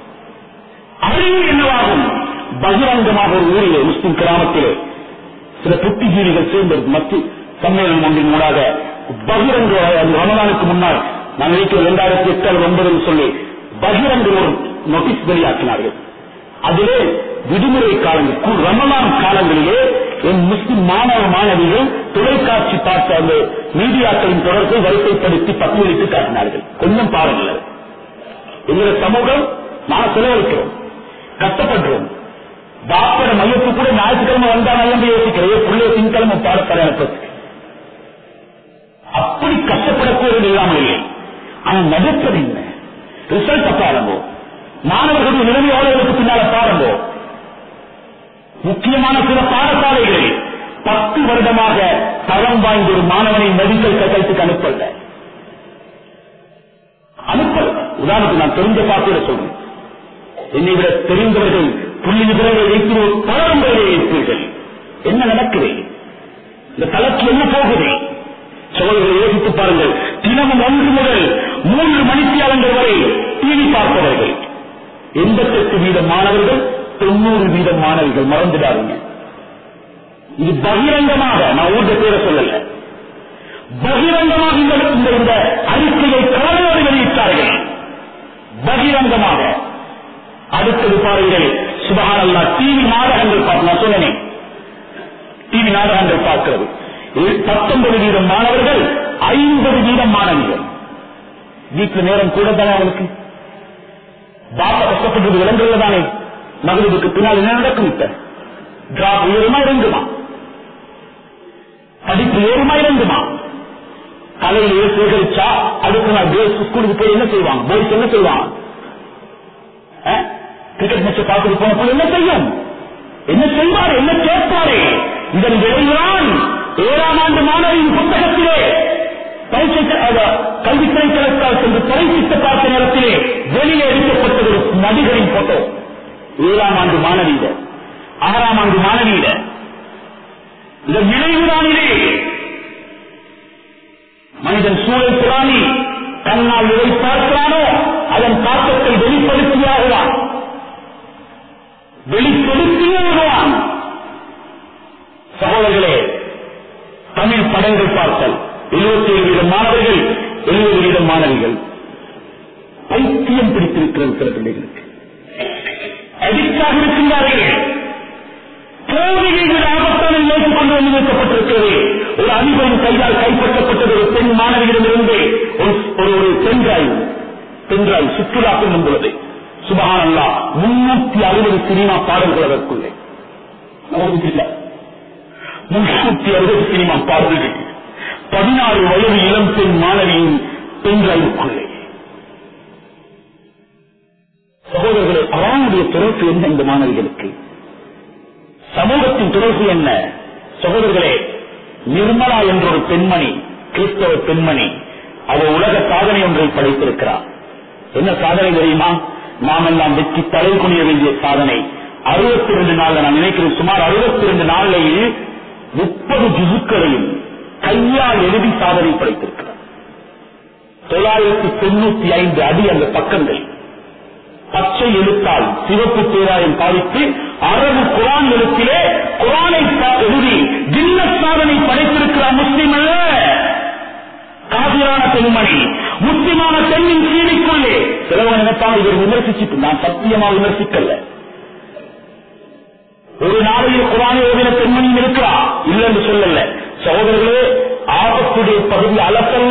அறிவு என்னவாகும் பகிரங்கமாக ஒரு ஊரிலே முஸ்லிம் கிராமத்திலே சில புத்திஜீவிகள் சேர்ந்த மத்திய சம்மேளனம் ஒன்றின் மூலமாக பகிரங்க அந்த ரமலானுக்கு முன்னால் நான் நினைக்கிறேன் இரண்டாயிரத்தி எட்டு அல்லது ஒன்பதுன்னு சொல்லி பகிரங்க ஒரு நோட்டீஸ் வெளியாக்கினார்கள் அதிலே விடுமுறை காலங்கள் கு- ரமலான் காலங்களிலே என் முஸ்லிம் மாணவ மாணவிகள் தொலைக்காட்சி பார்த்த அந்த மீடியாக்களின் தொடர்பை வரிசைப்படுத்தி பட்டியலிட்டு காட்டினார்கள் கொஞ்சம் பாருங்கள் எங்களுடைய சமூகம் நான் செலவழிக்கிறோம் கஷ்டப்படுறோம் பாப்பட மையத்து கூட ஞாயிற்றுக்கிழமை வந்தா நல்ல யோசிக்கிறேன் பிள்ளைய திங்கிழமை பாடப்பட அனுப்புறதுக்கு அப்படி கஷ்டப்படக்கூடாது இல்லாமல் இல்லை ஆனா நடப்பது என்ன ரிசல்ட் பாருங்கோ மாணவர்களுடைய நிலைமை எவ்வளவுக்கு பின்னால பாருங்கோ முக்கியமான சில பாடசாலைகளில் பத்து வருடமாக தரம் வாய்ந்த ஒரு மாணவனை மெடிக்கல் கட்டத்துக்கு அனுப்பல அனுப்பல உதாரணத்துக்கு நான் தெரிஞ்ச பார்த்து சொல்றேன் என்னை விட தெரிந்தவர்கள் புள்ளி விவரங்கள் வைத்து பலரும் பேரை வைப்பீர்கள் என்ன நடக்குது இந்த தலைக்கு என்ன போகுது சோழர்களை யோசித்து பாருங்கள் தினமும் ஒன்று முதல் மூன்று மணித்தியாலங்கள் வரை டிவி பார்ப்பவர்கள் எண்பத்தெட்டு வீதம் மாணவர்கள் தொண்ணூறு வீதம் மாணவிகள் மறந்துடாதீங்க இது பகிரங்கமாக நான் ஊர்த பேரை சொல்லல பகிரங்கமாக இந்த இந்த- இந்த அறிக்கையை கவலையோடு வெளியிட்டார்கள் பகிரங்கமாக அடுத்தது பாருங்கள் சுபகானல்லா டிவி நாடகங்கள் பார்க்க நான் சொன்னேன் டிவி நாடகங்கள் பார்க்கிறது இதில் பத்தொன்பது வீதம் மாணவர்கள் ஐம்பது வீதம் மாணவிகள் வீட்டுல நேரம் கூட தானே அவனுக்கு பாப்பா கஷ்டப்பட்டது விளங்குறது தானே மகளிருக்கு பின்னால் என்ன நடக்கும் இப்ப டிராப் உயருமா இறங்குமா படிப்பு ஏறுமா இறங்குமா கலையிலே சேகரிச்சா அடுத்த நாள் கேர்ள்ஸ் ஸ்கூலுக்கு போய் என்ன செய்வாங்க பாய்ஸ் என்ன செய்வாங்க கிரிக்கெட் மேட்சை பார்த்துட்டு போன போல என்ன செய்யும் என்ன செய்வார் என்ன கேட்பாரு இதன் விளைவுதான் ஏழாம் ஆண்டு மாணவியின் புத்தகத்திலே பரீட்சை கல்வித்துறைக்கால் சென்று பரீட்சித்து பார்த்த நேரத்திலே வெளியே எடுக்கப்பட்டது ஒரு நடிகரின் போட்டோ ஏழாம் ஆண்டு மாணவியிட ஆறாம் ஆண்டு மாணவியிட இதன் விளைவுதானிலே மனிதன் சூழல் பிராணி தன்னால் எதை பார்க்கிறானோ அதன் தாக்கத்தை வெளிப்படுத்தியாகுவான் வெளிப்படுத்தியே வருவான் சகோதரர்களே தமிழ் படங்கள் பார்த்தல் எழுபத்தி ஏழு வீதம் மாணவர்கள் எழுபது வீதம் மாணவிகள் பைத்தியம் பிடித்திருக்கிறது சில பிள்ளைகளுக்கு அடிக்டாக இருக்கின்றார்கள் போதையை விட ஆபத்தான நிலைக்கு கொண்டு வந்து வைக்கப்பட்டிருக்கிறது ஒரு அதிபரின் கையால் கைப்பற்றப்பட்டது ஒரு பெண் மாணவியிடமிருந்து ஒரு ஒரு ஒரு பெண்காய் பெண்காய் சுற்றுலா செல்லும் பொழுது சுபகானல்லா முன்னூத்தி அறுபது சினிமா பாடல்கள் அதற்குள்ளே நமக்கு இல்லை முன்னூத்தி அறுபது சினிமா பாடல்கள் பதினாறு வயது இளம் பெண் மாணவியின் பெண்காய்வுக்குள்ளே சகோதரர்களே அவனுடைய பிறப்பு என்ன இந்த மாணவிகளுக்கு சமூகத்தின் தொடர்பு என்ன சகோதரர்களே நிர்மலா என்ற ஒரு பெண்மணி கிறிஸ்தவ பெண்மணி அவள் உலக சாதனை ஒன்றை படைத்திருக்கிறார் என்ன சாதனை தெரியுமா நாம் எல்லாம் வெற்றி தலை குனிய வேண்டிய சாதனை அறுபத்தி ரெண்டு நாள்ல நான் நினைக்கிறேன் சுமார் அறுபத்தி ரெண்டு நாளையில் முப்பது ஜிசுக்களையும் கையால் எழுதி சாதனை படைத்திருக்கிறார் தொள்ளாயிரத்தி தொண்ணூத்தி ஐந்து அடி அந்த பக்கங்கள் பச்சை எழுத்தால் சிவப்பு தேராயம் பாதித்து அரபு குரான் எழுத்திலே குரானை பா- எழுதி கின்ன சாதனை படைத்திருக்கிறார் முஸ்லிம் அல்ல காதிரான பெண்மணி முஸ்லிமான பெண்ணின் சீனிக்குள்ளே சிலவங்க நினைப்பாங்க இவர் விமர்சிச்சுட்டு நான் சத்தியமா விமர்சிக்கல ஒரு நாளையில் குரானை ஓதின பெண்மணியும் இருக்கிறா இல்ல என்று சொல்லல சகோதரர்களே ஆபத்துடைய பகுதி அலசல்ல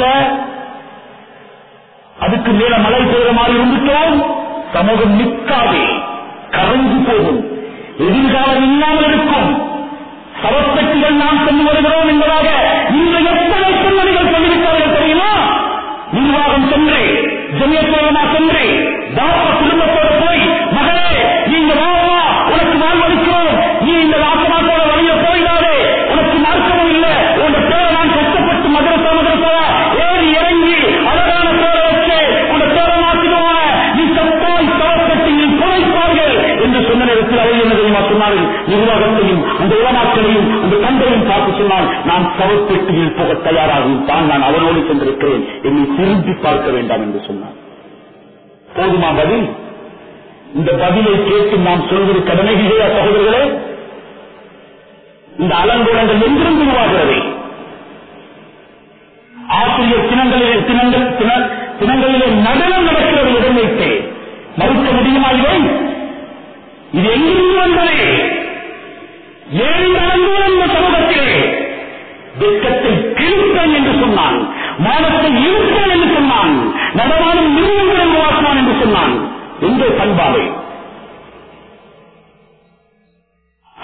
அதுக்கு மேல மழை பெய்கிற மாதிரி இருந்துட்டோம் சமூகம் நிற்காதே கரைந்து போகும் எதிர்காலம் இல்லாமல் இருக்கும் சவப்பெட்டிகள் நாம் சென்று வருகிறோம் என்பதாக இந்த எத்தனை பெண்மணிகள் சொல்லிவிட்டார்கள் தெரியுமா நிர்வாகம் சென்று ஜமியத்தோரமா சென்று பாப்பா குடும்பத்தோட போய் மகளே நீங்க வாவா உனக்கு வாழ்வளிக்கிறோம் நீ இந்த ராசமாத்தோட வழிய போயிடாதே உனக்கு மார்க்கமும் இல்ல உங்க பேரை நான் கஷ்டப்பட்டு மதரசா மதரசாவா ஏறி இறங்கி அழகான பேரை வச்சு உங்க பேரை மாற்றிடுவாங்க நீ சத்தாய் சவப்பெட்டியில் புதைப்பார்கள் என்று சொன்ன நேரத்தில் அவள் என்ன தெரியுமா சொன்னார்கள் நிர்வாகத்தையும் அந்த உலமாக்களையும் அந்த தந்தையும் பார்த்து சொன்னால் நான் சவப்பெட்டியில் போக தயாராகும் தான் நான் அவரோடு சென்றிருக்கிறேன் என்னை திரும்பி பார்க்க வேண்டாம் என்று சொன்னார் போதுமா பதில் இந்த பதிலை கேட்டு நாம் சொல்வது கடமைகளே சகோதரர்களே இந்த அலங்கோலங்கள் எங்கிருந்து உருவாகிறது ஆசிரியர் தினங்களிலே தினங்கள் தின- தினங்களிலே நடனம் நடக்கிறது இடம் வைத்து மறுக்க முடியுமா இதை இது எங்கிருந்து வந்தது ஏழு அலங்கோலம் இந்த சமூகத்திலே வெட்கத்தை கிழிப்பேன் என்று சொன்னான் மானத்தை இழுப்பேன் என்று சொன்னான் நடமாடும் மிருகங்களை உருவாக்குவான் என்று சொன்னான் எங்கே பண்பாடு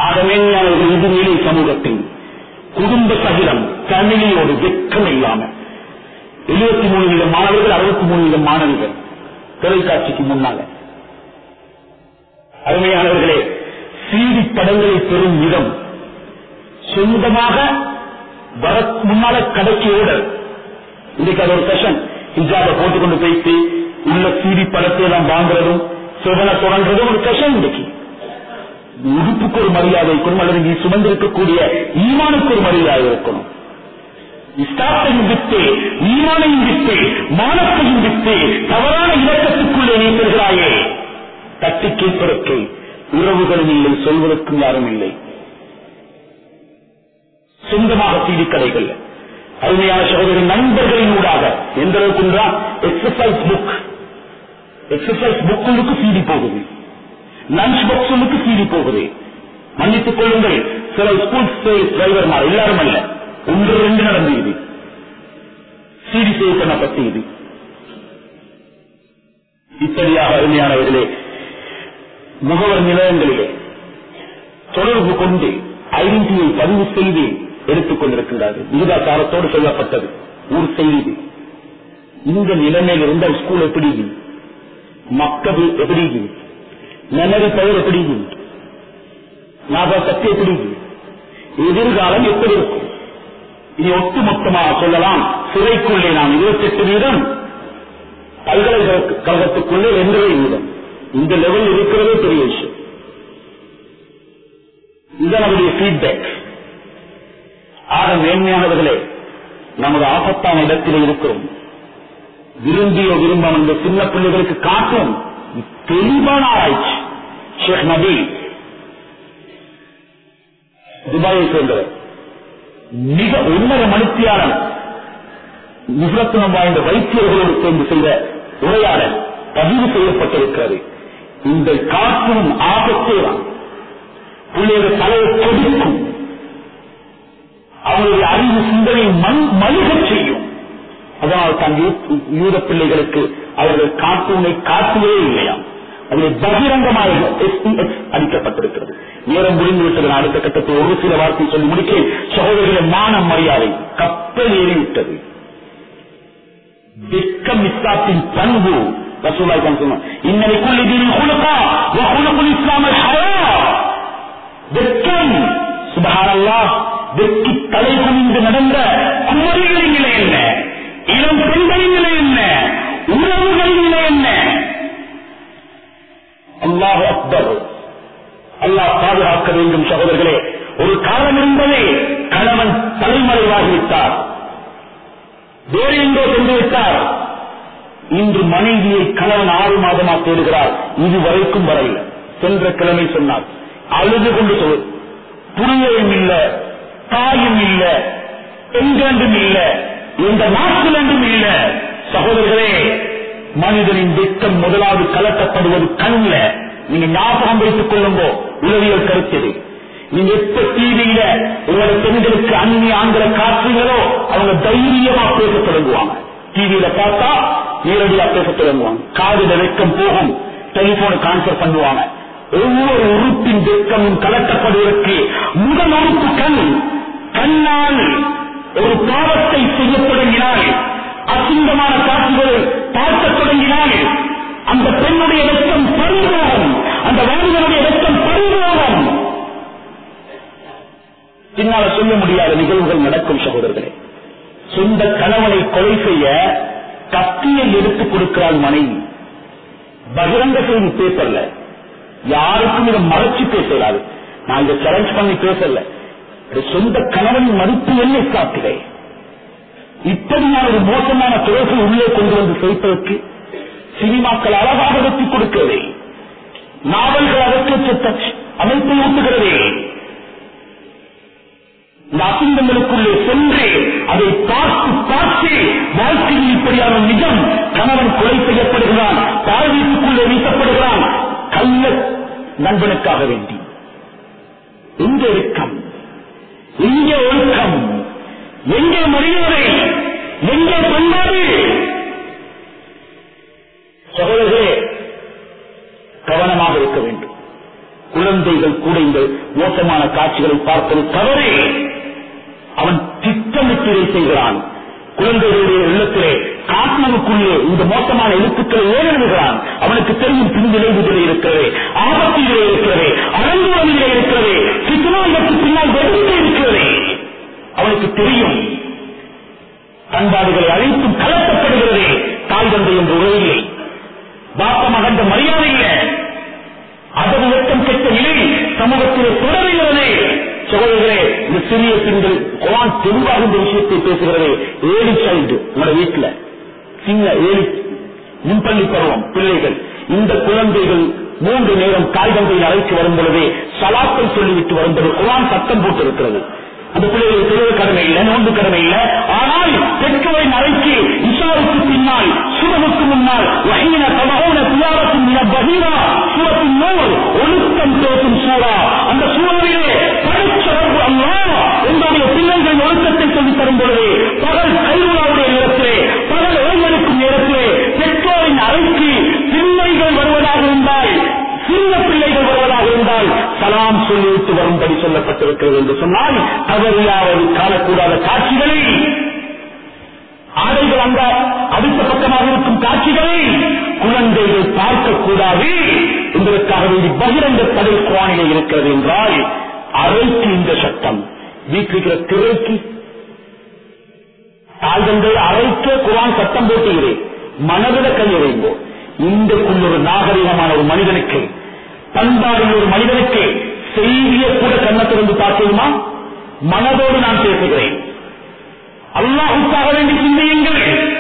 ஆகவே இது நிலை சமூகத்தில் குடும்ப சகிலம் ஃபேமிலியோடு வெக்கம் இல்லாம எழுபத்தி மூணு வீதம் மாணவர்கள் அறுபத்தி மூணு வீதம் மாணவிகள் தொலைக்காட்சிக்கு முன்னால அருமையானவர்களே சீடி படங்களை பெறும் விதம் சொந்தமாக வர முன்னால கடைக்கு ஓடல் இன்னைக்கு அது ஒரு செஷன் ஹிஜாபை போட்டுக்கொண்டு போயிட்டு உள்ள சீடி படத்தை எல்லாம் வாங்குறதும் சுகனை தொடங்குறதும் ஒரு செஷன் இன்னைக்கு உடுப்புக்கு ஒரு மரியாதை இருக்கணும் அல்லது நீ சுமந்திருக்கக்கூடிய ஈமானுக்கு ஒரு மரியாதை இருக்கணும் இஸ்லாத்தையும் விட்டு ஈமானையும் விட்டு மானத்தையும் விட்டு தவறான இலக்கத்துக்குள்ளே நீ செல்கிறாயே தட்டி கேட்பதற்கு உறவுகளும் இல்லை சொல்வதற்கும் யாரும் இல்லை சொந்தமாக சீடி கடைகள் அருமையான சகோதரர் நண்பர்களின் ஊடாக எந்த அளவுக்கு எக்ஸசைஸ் புக் எக்ஸசைஸ் புக்கு சீடி போகுது லஞ்ச் பாக்ஸுக்கு சீடி போகுது மன்னித்துக் கொள்ளுங்கள் சில ஸ்கூல் டிரைவர்மார் எல்லாரும் அல்ல ஒன்று ரெண்டு நடந்து இது சீடி சேவ் பண்ணப்பட்டு இது இப்படியாக அருமையானவர்களே முகவர் நிலையங்களிலே தொடர்பு கொண்டு ஐடென்டியை பதிவு செய்து எடுத்துக் கொண்டிருக்கின்றார்கள் விகிதாச்சாரத்தோடு சொல்லப்பட்டது ஊர் செய்தி இந்த நிலைமையில் இருந்த ஸ்கூல் எப்படி மக்கள் எப்படி மெமரி பவர் எப்படி ஞாபக சக்தி எப்படி எதிர்காலம் எப்படி இருக்கும் இனி ஒட்டுமொத்தமாக சொல்லலாம் சிறைக்குள்ளே நாம் இருபத்தி எட்டு வீதம் பல்கலைக்கழகத்துக்குள்ளே ரெண்டரை வீதம் இந்த லெவல் இருக்கிறதே பெரிய விஷயம் இதுதான் நம்முடைய ஃபீட்பேக் ஆக மேன்மையானவர்களே நமது ஆபத்தான இடத்தில் இருக்கிறோம் விரும்பியோ விரும்பாம இந்த சின்ன பிள்ளைகளுக்கு காட்டும் தெளிவான ஆராய்ச்சி ஷேக் நபி துபாயை சேர்ந்தவர் மிக ஒன்றரை மணித்தியாளர் நிபுணத்துவம் வாய்ந்த வைத்தியர்களோடு சேர்ந்து செய்த உரையாடல் பதிவு செய்யப்பட்டிருக்கிறது இந்த காற்றும் ஆபத்தே தான் பிள்ளைகள் தலையை கொதிக்கும் அவருடைய அறிவு சிந்தனை மல்கச் செய்யும் அதனால் தான் யூத பிள்ளைகளுக்கு அவர்கள் கார்ட்டூனை காட்டுவதே இல்லையாம் அதில் பகிரங்கமாக எஸ்பிஎக்ஸ் அளிக்கப்பட்டிருக்கிறது நேரம் முடிந்து விட்டது அடுத்த கட்டத்தை ஒரு சில வார்த்தை சொல்லி முடிக்க சகோதரர்களை மானம் மரியாதை கப்பல் ஏறிவிட்டது வெக்கம் இஸ்லாத்தின் பண்பு ரசூலாய் தான் சொன்னார் இன்னனை குள்ளிதீனில் குழுக்கா குழுக்குள் இஸ்லாமல் ஹயா வெக்கம் சுபஹானல்லா வெற்றி தலை குனிந்து நடந்த குமரிகளின் நிலை என்ன இளம் பெண்களின் நிலை என்ன உறவுகளின் நிலை என்ன அல்லாஹ் அக்பர் அல்லாஹ் பாதுகாக்க வேண்டும் சகோதரர்களே ஒரு காலம் இருந்ததே கணவன் தலைமறைவாகிவிட்டார் வேறு எங்கோ சென்று விட்டார் இன்று மனைவியை கணவன் ஆறு மாதமா தேடுகிறார் இதுவரைக்கும் வரையில் சென்ற கிழமை சொன்னார் அழுது கொண்டு சொல் புரியவும் இல்ல தாயும் இல்ல எங்கென்றும் இல்ல எந்த நாட்டில் என்றும் இல்ல சகோதரர்களே மனிதனின் வெட்கம் முதலாவது கலட்டப்படுவது கண்ல நீங்க ஞாபகம் வைத்துக் கொள்ளுங்கோ உளவியல் கருத்தது நீங்க எப்ப டிவியில உங்களோட பெண்களுக்கு அந்நிய ஆங்கில காட்டுறீங்களோ அவங்க தைரியமா பேச தொடங்குவாங்க டிவியில பார்த்தா நேரடியா பேச தொடங்குவாங்க காதுல வெக்கம் போகும் டெலிபோன் கான்சர் பண்ணுவாங்க ஒவ்வொரு உறுப்பின் வெக்கமும் கலட்டப்படுவதற்கு முதல் உறுப்பு கண் கண்ணால் ஒரு பாவத்தை செய்ய தொடங்கினால் அசிங்கமான காட்சிகளை பார்க்க தொடங்கினால் அந்த பெண்ணுடைய வெக்கம் பரிவோகம் அந்த வாலிபனுடைய வெக்கம் பரிவோகம் பின்னால சொல்ல முடியாத நிகழ்வுகள் நடக்கும் சகோதரர்களே சொந்த கணவனை கொலை செய்ய கத்தியை எடுத்துக் கொடுக்கிறாள் மனைவி பகிரங்க செய்தி பேசல யாருக்கும் இதை மறைச்சு பேசலாது நான் இதை சேலஞ்ச் பண்ணி பேசல சொந்த கணவனின் மதிப்பு என்ன காட்டுகிறேன் இப்படியான ஒரு மோசமான துறைகள் உள்ளே கொண்டு வந்து சேர்ப்பதற்கு சினிமாக்கள் அழகாக வெற்றி கொடுக்கிறதே நாவல்கள் அதற்கு அமைப்பை ஊட்டுகிறதே இந்த அசிங்கங்களுக்குள்ளே சென்று அதை பார்த்து பார்த்து வாழ்க்கையில் இப்படியான நிஜம் கணவன் கொலை செய்யப்படுகிறான் தாய் வீட்டுக்குள்ளே வீசப்படுகிறான் கள்ள நண்பனுக்காக வேண்டி எங்கே இறுக்கம் எங்கே ஒழுக்கம் எங்கே மரியாதை எங்கே பண்பாடு சகோதரர்களே கவனமாக இருக்க வேண்டும் குழந்தைகள் கூட இந்த மோசமான காட்சிகளை பார்ப்பது தவறே அவன் திட்டமிட்டு இதை செய்கிறான் குழந்தைகளுடைய உள்ளத்திலே காட்மனுக்குள்ளே இந்த மோசமான எழுத்துக்களை ஏறிடுகிறான் அவனுக்கு தெரியும் பின்விளைவுகளே இருக்கிறது ஆபத்திலே இருக்கிறது அலங்கோலமிலே இருக்கிறது சித்தனாயத்துக்கு பின்னால் வெறுத்து இருக்கிறது அவனுக்கு தெரியும் பண்பாடுகளை அழைத்தும் கலக்கப்படுகிறது தாய் தந்தை என்ற உறவில்லை பாப்ப மகன்ற மரியாதை இல்லை அதன் வெட்டம் கெட்ட நிலை சமூகத்திலே தொடர்கிறது சகோதரர்களே இந்த சிறிய பெண்கள் குரான் தெளிவாக இந்த விஷயத்தை பேசுகிறது ஏழு சைல்டு உங்களோட வீட்டுல சின்ன ஏழு முன்பள்ளி பருவம் பிள்ளைகள் இந்த குழந்தைகள் மூன்று நேரம் தாய் தந்தையை அழைத்து வரும் பொழுதே சலாத்தை சொல்லிவிட்டு வரும்போது குரான் சட்டம் போட்டிருக்கிறது அந்த பிள்ளைகளுக்கு தொழில் கடமை இல்லை நோன்பு கடமை இல்லை ஆனால் பெற்றோரின் அழைக்கு இஷாவுக்கு பின்னால் சுரவுக்கு முன்னால் வகையின தமகோன துயாரத்தின் மிக பகீரா சூரத்தின் நூல் ஒழுக்கம் பேசும் சூறா அந்த சூழலிலே படைச்சரப்பு அல்லா உங்களுடைய பிள்ளைகளின் ஒழுக்கத்தை சொல்லித் தரும் பொழுது பகல் கைவுலாவுடைய நேரத்திலே பகல் ஓய்வெடுக்கும் நேரத்திலே பெற்றோரின் அழைக்கு பிள்ளைகள் வருவதாக இருந்தால் சிறிய பிள்ளைகள் வருவதாக இருந்தால் சலாம் சொல்லிவிட்டு வரும்படி சொல்லப்பட்டிருக்கிறது என்று சொன்னால் தவறியாவது காணக்கூடாத காட்சிகளை ஆடைகள் அந்த அடுத்த பக்கமாக இருக்கும் காட்சிகளை குழந்தைகள் பார்க்கக்கூடாது என்பதற்காக வேண்டி பகிரங்க தடை குவானிலே இருக்கிறது என்றால் அறைக்கு இந்த சட்டம் வீட்டில் இருக்கிற திரைக்கு தாழ்ந்தை அறைக்க குரான் சட்டம் போட்டுகிறேன் மனதில கையறைங்கோ இன்றைக்குள்ள ஒரு நாகரிகமான ஒரு மனிதனுக்கு பண்பாடில் ஒரு மனிதனுக்கு செய்தியை கூட கண்ணத்திலிருந்து பார்க்கணுமா மனதோடு நான் பேசுகிறேன் அல்லாஹுக்காக வேண்டி சிந்தியுங்கள்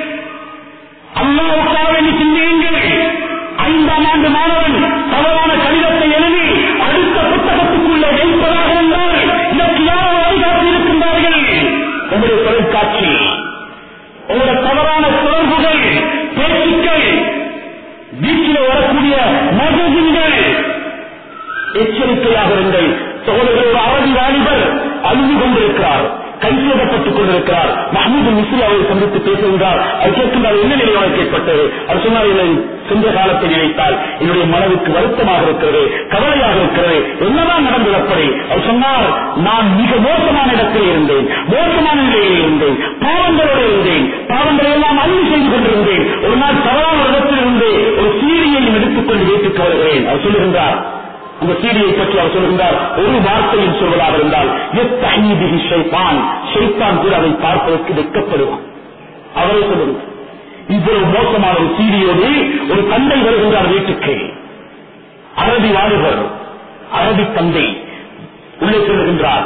அல்லாஹுக்காக வேண்டி சிந்தியுங்கள் ஐந்தாம் ஆண்டு மாணவன் தவறான கடிதத்தை எழுதி அடுத்த புத்தகத்துக்குள்ளே வைப்பதாக இருந்தால் இதற்கு யாரோ வழிகாட்டி இருக்கின்றார்கள் உங்களுடைய தொலைக்காட்சி உங்களுடைய தவறான தொடர்புகள் பேச்சுக்கள் வீட்டில் வரக்கூடிய மகஜங்கள் எச்சரிக்கையாக இருங்கள் சகோதரர் ஒரு அரபி வாலிபர் அழுது கொண்டிருக்கிறார் கை செய்யப்பட்டுக் கொண்டிருக்கிறார் மஹமூது மிஸ்ரி அவரை சந்தித்து பேசுகின்றார் அவர் கேட்கின்றார் என்ன நிலை உனக்கு ஏற்பட்டது அவர் சொன்னார் என்னை சென்ற காலத்தை நினைத்தால் என்னுடைய மனதுக்கு வருத்தமாக இருக்கிறது கவலையாக இருக்கிறது என்னதான் நடந்தது அப்படி அவர் சொன்னார் நான் மிக மோசமான இடத்தில் இருந்தேன் மோசமான நிலையில் இருந்தேன் பாவங்களோடு இருந்தேன் பாவங்களை எல்லாம் அழிவு செய்து கொண்டிருந்தேன் ஒரு நாள் தவறான ஒரு இடத்தில் இருந்து ஒரு சீரியையும் எடுத்துக்கொண்டு வீட்டுக்கு வருகிறேன் அவர் சொல்லுகின்றார் அந்த சீடியை பற்றி அவர் சொல்கின்றார் ஒரு வார்த்தையில் சொல்வதாக இருந்தால் எத்தகைய ஷைத்தான் ஷைத்தான் கூட அதை பார்ப்பதற்கு வெட்கப்படுவான் அவரே சொல்லுகிறார் இவ்வளவு மோசமான ஒரு சீடியோடு ஒரு தந்தை வருகின்றார் வீட்டுக்கு அரபி வாலிபர் அரபி தந்தை உள்ளே சொல்லுகின்றார்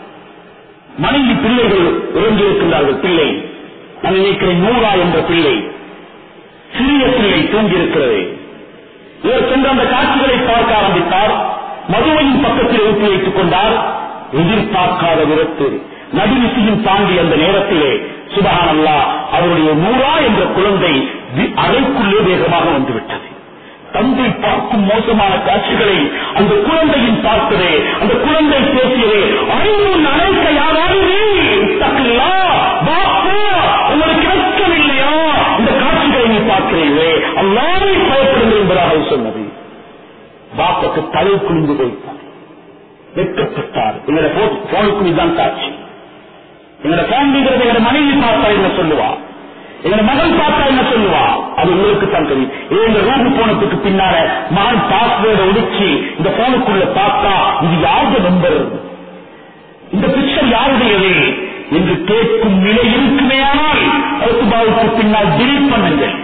மனைவி பிள்ளைகள் உறங்கியிருக்கின்றார்கள் பிள்ளை நான் நினைக்கிறேன் நூறா என்ற பிள்ளை சிறிய பிள்ளை தூங்கியிருக்கிறது இவர் சென்று அந்த காட்சிகளை பார்க்க ஆரம்பித்தார் மதுவையின் பக்கத்தில் ஊற்றி வைத்துக் கொண்டார் எதிர்பார்க்காத விதத்தில் நடுவிசையும் தாண்டி அந்த நேரத்திலே சுபகானல்லா அவருடைய நூறா என்ற குழந்தை வி- அறைக்குள்ளே வேகமாக வந்துவிட்டது தந்தை பார்க்கும் மோசமான காட்சிகளை அந்த குழந்தையின் பார்த்ததே அந்த குழந்தை பேசியதே அறிவு அழைக்க யாராவது தக்கில்லா பாப்பா உங்களுக்கு இறக்கவில்லையா இந்த காட்சிகளை நீ பார்க்கிறீர்களே அல்லாவை பயப்படுங்கள் என்பதாக அவர் சொன்னது பாப்பாக்கு தலை குளிந்து போய்த்தார் வெட்கப்பட்டார் எங்களோட போனுக்கு இதுதான் காட்சி எங்களோட ஃபேமிலிங்கிறது எங்களோட மனைவி பார்த்தா என்ன சொல்லுவா எங்களோட மகள் பார்த்தா என்ன சொல்லுவா அது உங்களுக்கு தான் தெரியும் ஏன் இந்த ரூம் போனதுக்கு பின்னால மகன் பாஸ்வேர்டை ஒடிச்சு இந்த போனுக்குள்ள பார்த்தா இது யாருடைய நம்பர் இந்த பிக்சர் யாருடையது என்று கேட்கும் நிலை இருக்குமேயானால் அவுத்துபாவுக்கு பின்னால் டிலீட் பண்ணுங்கள்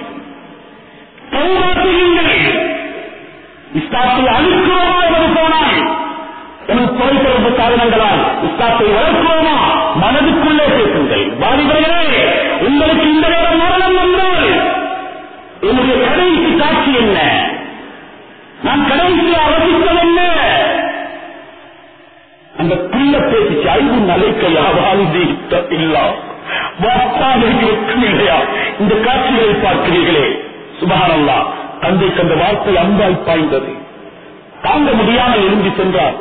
தௌபா செய்யுங்கள் இஸ்லாத்தை அழிக்கிறோமா என்பது போனால் எனக்கு தொலைத்தொடர்பு சாதனங்களால் இஸ்லாத்தை வளர்க்கிறோமா மனதுக்குள்ளே பேசுங்கள் வாலிபர்களே உங்களுக்கு இந்த நேரம் மரணம் வந்தால் என்னுடைய கடைசி காட்சி என்ன நான் கடைசியா அவசித்தது என்ன அந்த புள்ள பேசிச்சு ஐந்து நலைக்கையா வாழ்ந்து இல்லா வாப்பாவிற்கு வெட்கம் இல்லையா இந்த காட்சிகளை பார்க்கிறீர்களே சுபகானல்லா தந்தைக்கு அந்த வார்த்தை அன்பாய் பாய்ந்தது தாங்க முடியாமல் எழும்பி சென்றார்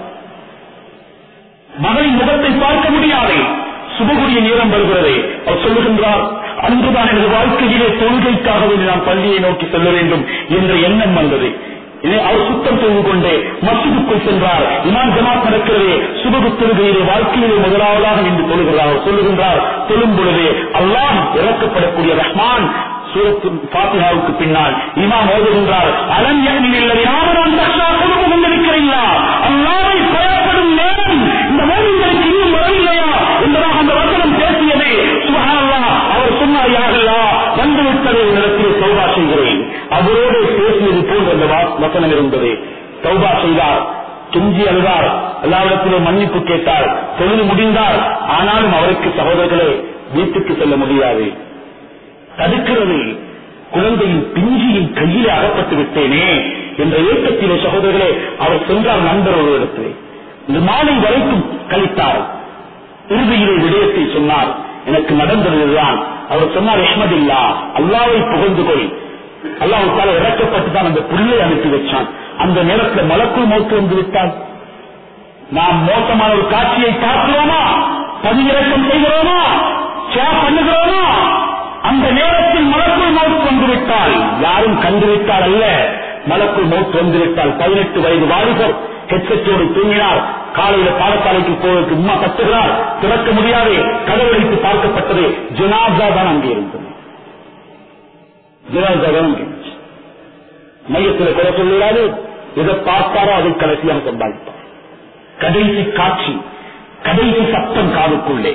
மகளின் முகத்தை பார்க்க முடியாது சுபகுரிய நேரம் வருகிறது அவர் சொல்லுகின்றார் அன்றுதான் எனது வாழ்க்கையிலே தொழுகைக்காக வேண்டி நான் பள்ளியை நோக்கி செல்ல வேண்டும் என்ற எண்ணம் வந்தது இதை அவர் சுத்தம் செய்து கொண்டு மசிதுக்குள் சென்றார் இமாம் ஜமாத் நடக்கிறதே சுபகு தொழுகையிலே வாழ்க்கையிலே முதலாவதாக நின்று தொழுகிறார் அவர் சொல்லுகின்றார் தொழும் பொழுது அல்லாஹ் இறக்கப்படக்கூடிய ரஹ்மான் சூரத்து பாத்தியாவுக்கு பின்னால் இமாம் ஓதுகின்றார் அலன் இல்லை யாரும் குடும்பம் கொண்டிருக்கிறீங்களா அல்லாவை பயப்படும் நேரம் இந்த மோதிங்களுக்கு இன்னும் வரவில்லையா என்பதாக அந்த வசனம் பேசியது சுபஹானல்லா அவர் சொன்னார் யாரல்லா வந்து விட்டதை இடத்தில் சௌபா செய்கிறேன் அவரோடு பேசியது போல் அந்த வா- வசனம் இருந்தது சௌபா செய்தார் கெஞ்சி அழுதார் எல்லாவிடத்திலும் மன்னிப்பு கேட்டார் தொழில் முடிந்தார் ஆனாலும் அவருக்கு சகோதரர்களே வீட்டுக்கு செல்ல முடியாது தடுக்கிறது குழந்தையின் பிஞ்சியின் கையிலே அகப்பட்டு விட்டேனே என்ற ஏக்கத்திலே சகோதரர்களே அவர் சென்றார் நண்பர் ஒரு இடத்திலே இந்த மாலை வரைக்கும் கழித்தார் இறுதியிலே விடயத்தை சொன்னார் எனக்கு நடந்ததுதான் அவர் சொன்னார் அஹ்மதில்லா அல்லாவை புகழ்ந்து கொள் அல்லாவுக்கால இறக்கப்பட்டு தான் அந்த புள்ளை அனுப்பி வச்சான் அந்த நேரத்தில் மலக்குள் மௌத்து வந்து விட்டால் நாம் மோசமான ஒரு காட்சியை பார்க்கிறோமா பதிவிறக்கம் செய்கிறோமா ஷேர் பண்ணுகிறோமா அந்த நேரத்தில் மலக்குள் மௌத் வந்துவிட்டால் யாரும் கண்டுவிட்டால் அல்ல மலக்குள் மௌத் வந்துவிட்டால் பதினெட்டு வயது வாலிபர் ஹெட்செட்டோடு தூங்கினார் காலையில பாடசாலைக்கு போவதற்கு உமா கத்துகிறார் திறக்க முடியாது கதவடைத்து பார்க்கப்பட்டது ஜனாசா தான் அங்கே இருந்தது ஜனாசா தான் அங்கே இருந்துச்சு. மையத்தில் குறை சொல்லுகிறாரு எதை பார்த்தாரோ அதை கடைசியாக சம்பாதிப்பார் கடைசி காட்சி கடைசி சத்தம் காதுக்குள்ளே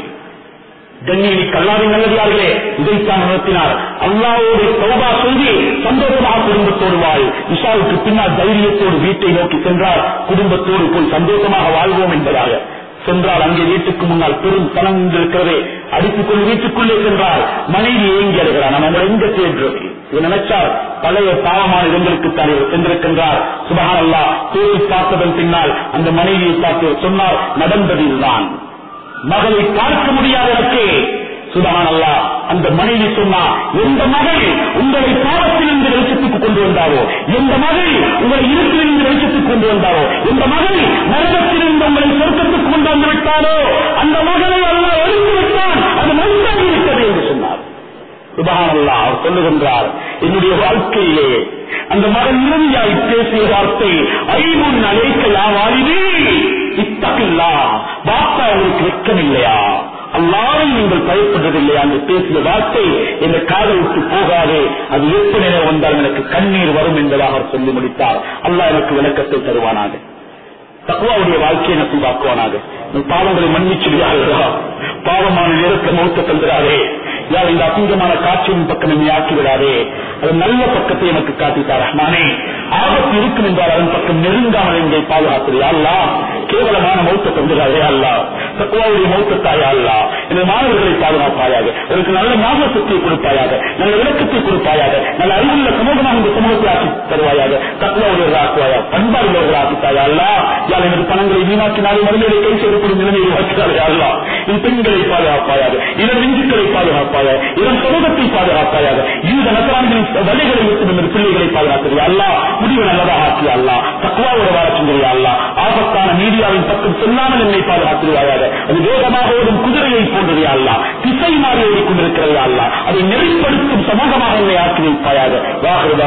கண்ணியனி கல்லாதி நல்லதார்களே இதைத்தான் உணர்த்தினார் அல்லாவோடு சௌபா செய்து சந்தோஷமாக குடும்பத்தோடு வாழ் இஷாவுக்கு பின்னால் தைரியத்தோடு வீட்டை நோக்கி சென்றார் குடும்பத்தோடு போய் சந்தோஷமாக வாழ்வோம் என்பதாக சென்றால் அங்கே வீட்டுக்கு முன்னால் பெரும் தனம் இருக்கிறதே அடித்துக் கொண்டு வீட்டுக்குள்ளே சென்றார் மனைவி ஏங்கி அழுகிறார் நம்ம உங்களை எங்க தேடுறது இவர் நினைச்சார் பழைய பாவமான இடங்களுக்கு தான் இவர் சென்றிருக்கின்றார் சுபஹான் அல்லா தேடி பார்த்ததன் பின்னால் அந்த மனைவியை பார்த்து சொன்னார் நடந்தது இதுதான் மகளை பார்க்க முடியாத எனக்கு சுபஹான் அல்லா அந்த மனைவி சொன்னா எந்த மகள் உங்களை பாவத்திலிருந்து வெளிச்சத்துக்கு கொண்டு வந்தாரோ எந்த மகள் உங்களை இருட்டிலிருந்து வெளிச்சத்துக்கு கொண்டு வந்தாரோ எந்த மகள் நரகத்திலிருந்து உங்களை சொர்க்கத்துக்கு கொண்டு வந்து விட்டாரோ அந்த மகளை அல்லா எடுத்து விட்டான் அது நன்றாக இருக்கிறது என்று சொன்னார் சுபஹானல்லா அவர் சொல்லுகின்றார் என்னுடைய வாழ்க்கையிலே அந்த மகன் இறுதியாய் பேசிய வார்த்தை ஐமுன் அழைக்க யாவாரிவே இத்தகில்லா வார்த்தா உங்களுக்கு வெட்கமில்லையா அல்லாவை நீங்கள் பயப்படுறதில்லையா என்று பேசிய வார்த்தை என்ற காதை விட்டு போகாது அது எப்படி வந்தால் எனக்கு கண்ணீர் வரும் என்பதாக அவர் சொல்லி முடித்தார் அல்லாஹ் எனக்கு விளக்கத்தை தருவானாக தக்குவாவுடைய வாழ்க்கையை நசிவாக்குவானாக உன் பாவங்களை மன்னிச்சுடுகிறார்களா பாவமான நேரத்தை மௌத்த தந்துடாதே யார் இந்த அசிங்கமான காட்சியின் பக்கம் என்னை ஆக்கி விடாதே அது நல்ல பக்கத்தை எனக்கு காட்டித்தார் ரஹ்மானே ஆபத்து இருக்கும் என்றால் அதன் பக்கம் நெருங்காமல் எங்களை பாதுகாக்கிறீர்கள் அல்லா கேவலமான மௌத்த தந்துடாதே அல்லா தக்குவாவுடைய மௌத்தத்தாயா அல்லா இந்த மாணவர்களை பாதுகாப்பாயாக அவருக்கு நல்ல ஞாபக சக்தியை கொடுப்பாயாக நல்ல விளக்கத்தை கொடுப்பாயாக நல்ல அறிவுள்ள சமூகமாக இந்த சமூகத்தை ஆக்கி தருவாயாக தக்குவாவுடைய ஆக்குவாயா பண்பாடுள்ளவர்கள் ஆக்கித்தாயா அல்லா யார் எனது பணங்களை வீணாக்கினாலும் மறுமையை கை செய்யப்படும் நிலைமையை உருவாக்கிறாரே அல்லா இந்த பெண்களை பாதுகாப்பாயாக இதன் நெஞ்சுக்களை பாதுகாப்பாயாக இதன் சமூகத்தை பாதுகாப்பாயாக இந்த நகரான்களின் வழிகளை விட்டு நமது பிள்ளைகளை பாதுகாக்கிறீர்கள் அல்லா முடிவு நல்லதாக ஆக்கிய அல்லா தக்குவாவோட வாழ செஞ்சிருயா அல்லா ஆபத்தான மீடியாவின் பக்கம் செல்லாமல் என்னை பாதுகாத்திருவாயாக அது வேகமாக ஓடும் குதிரையை போன்றதே அல்லா திசை மாறி ஓடிக்கொண்டிருக்கிறதே அல்லா அதை நெறிப்படுத்தும் சமூகமாக என்னை ஆக்கி வைப்பாயாக வாகுதா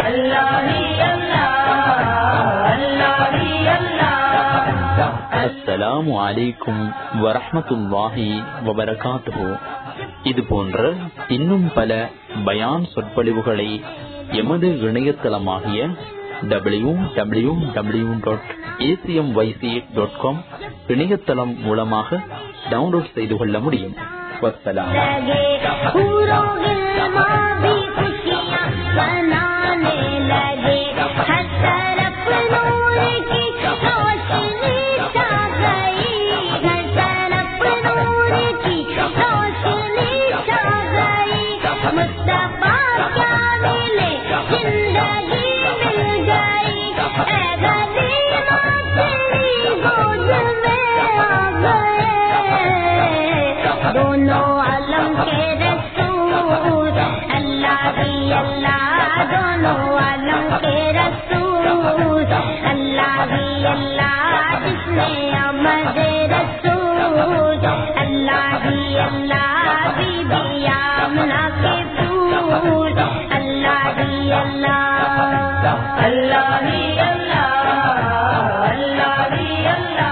அஸ்ஸலாமு அலைக்கும் வரஹ்மத்துல்லாஹி வபரகாத்துஹு இது போன்ற இன்னும் பல பயான் சொற்பொழிவுகளை எமது இணையதளமாகிய W W W dot ACM வைசி டாட் காம் இணையதளம் மூலமாக டவுன்லோட் செய்து கொள்ள முடியும் வஸ்ஸலாம் लगे पूरों गिलमा भी खुशियाँ मनाने लगे हर तरफ नूर की रोशनी छा गई हर तरफ नूर की रोशनी छा गई मुस्तफा क्या मिले जिंदगी मिल गई ऐ गरीबा तेरी गोद में आ गए दोनों आलम के रसूल अल्लाह ही अल्लाह दोनों आलम के रसूल अल्लाह ही अल्लाह जिसने अमद रसूल अल्लाह ही अल्लाह बीबी आमना के फूल अल्लाह ही अल्लाह अल्लाह ही अल्लाह अल्लाह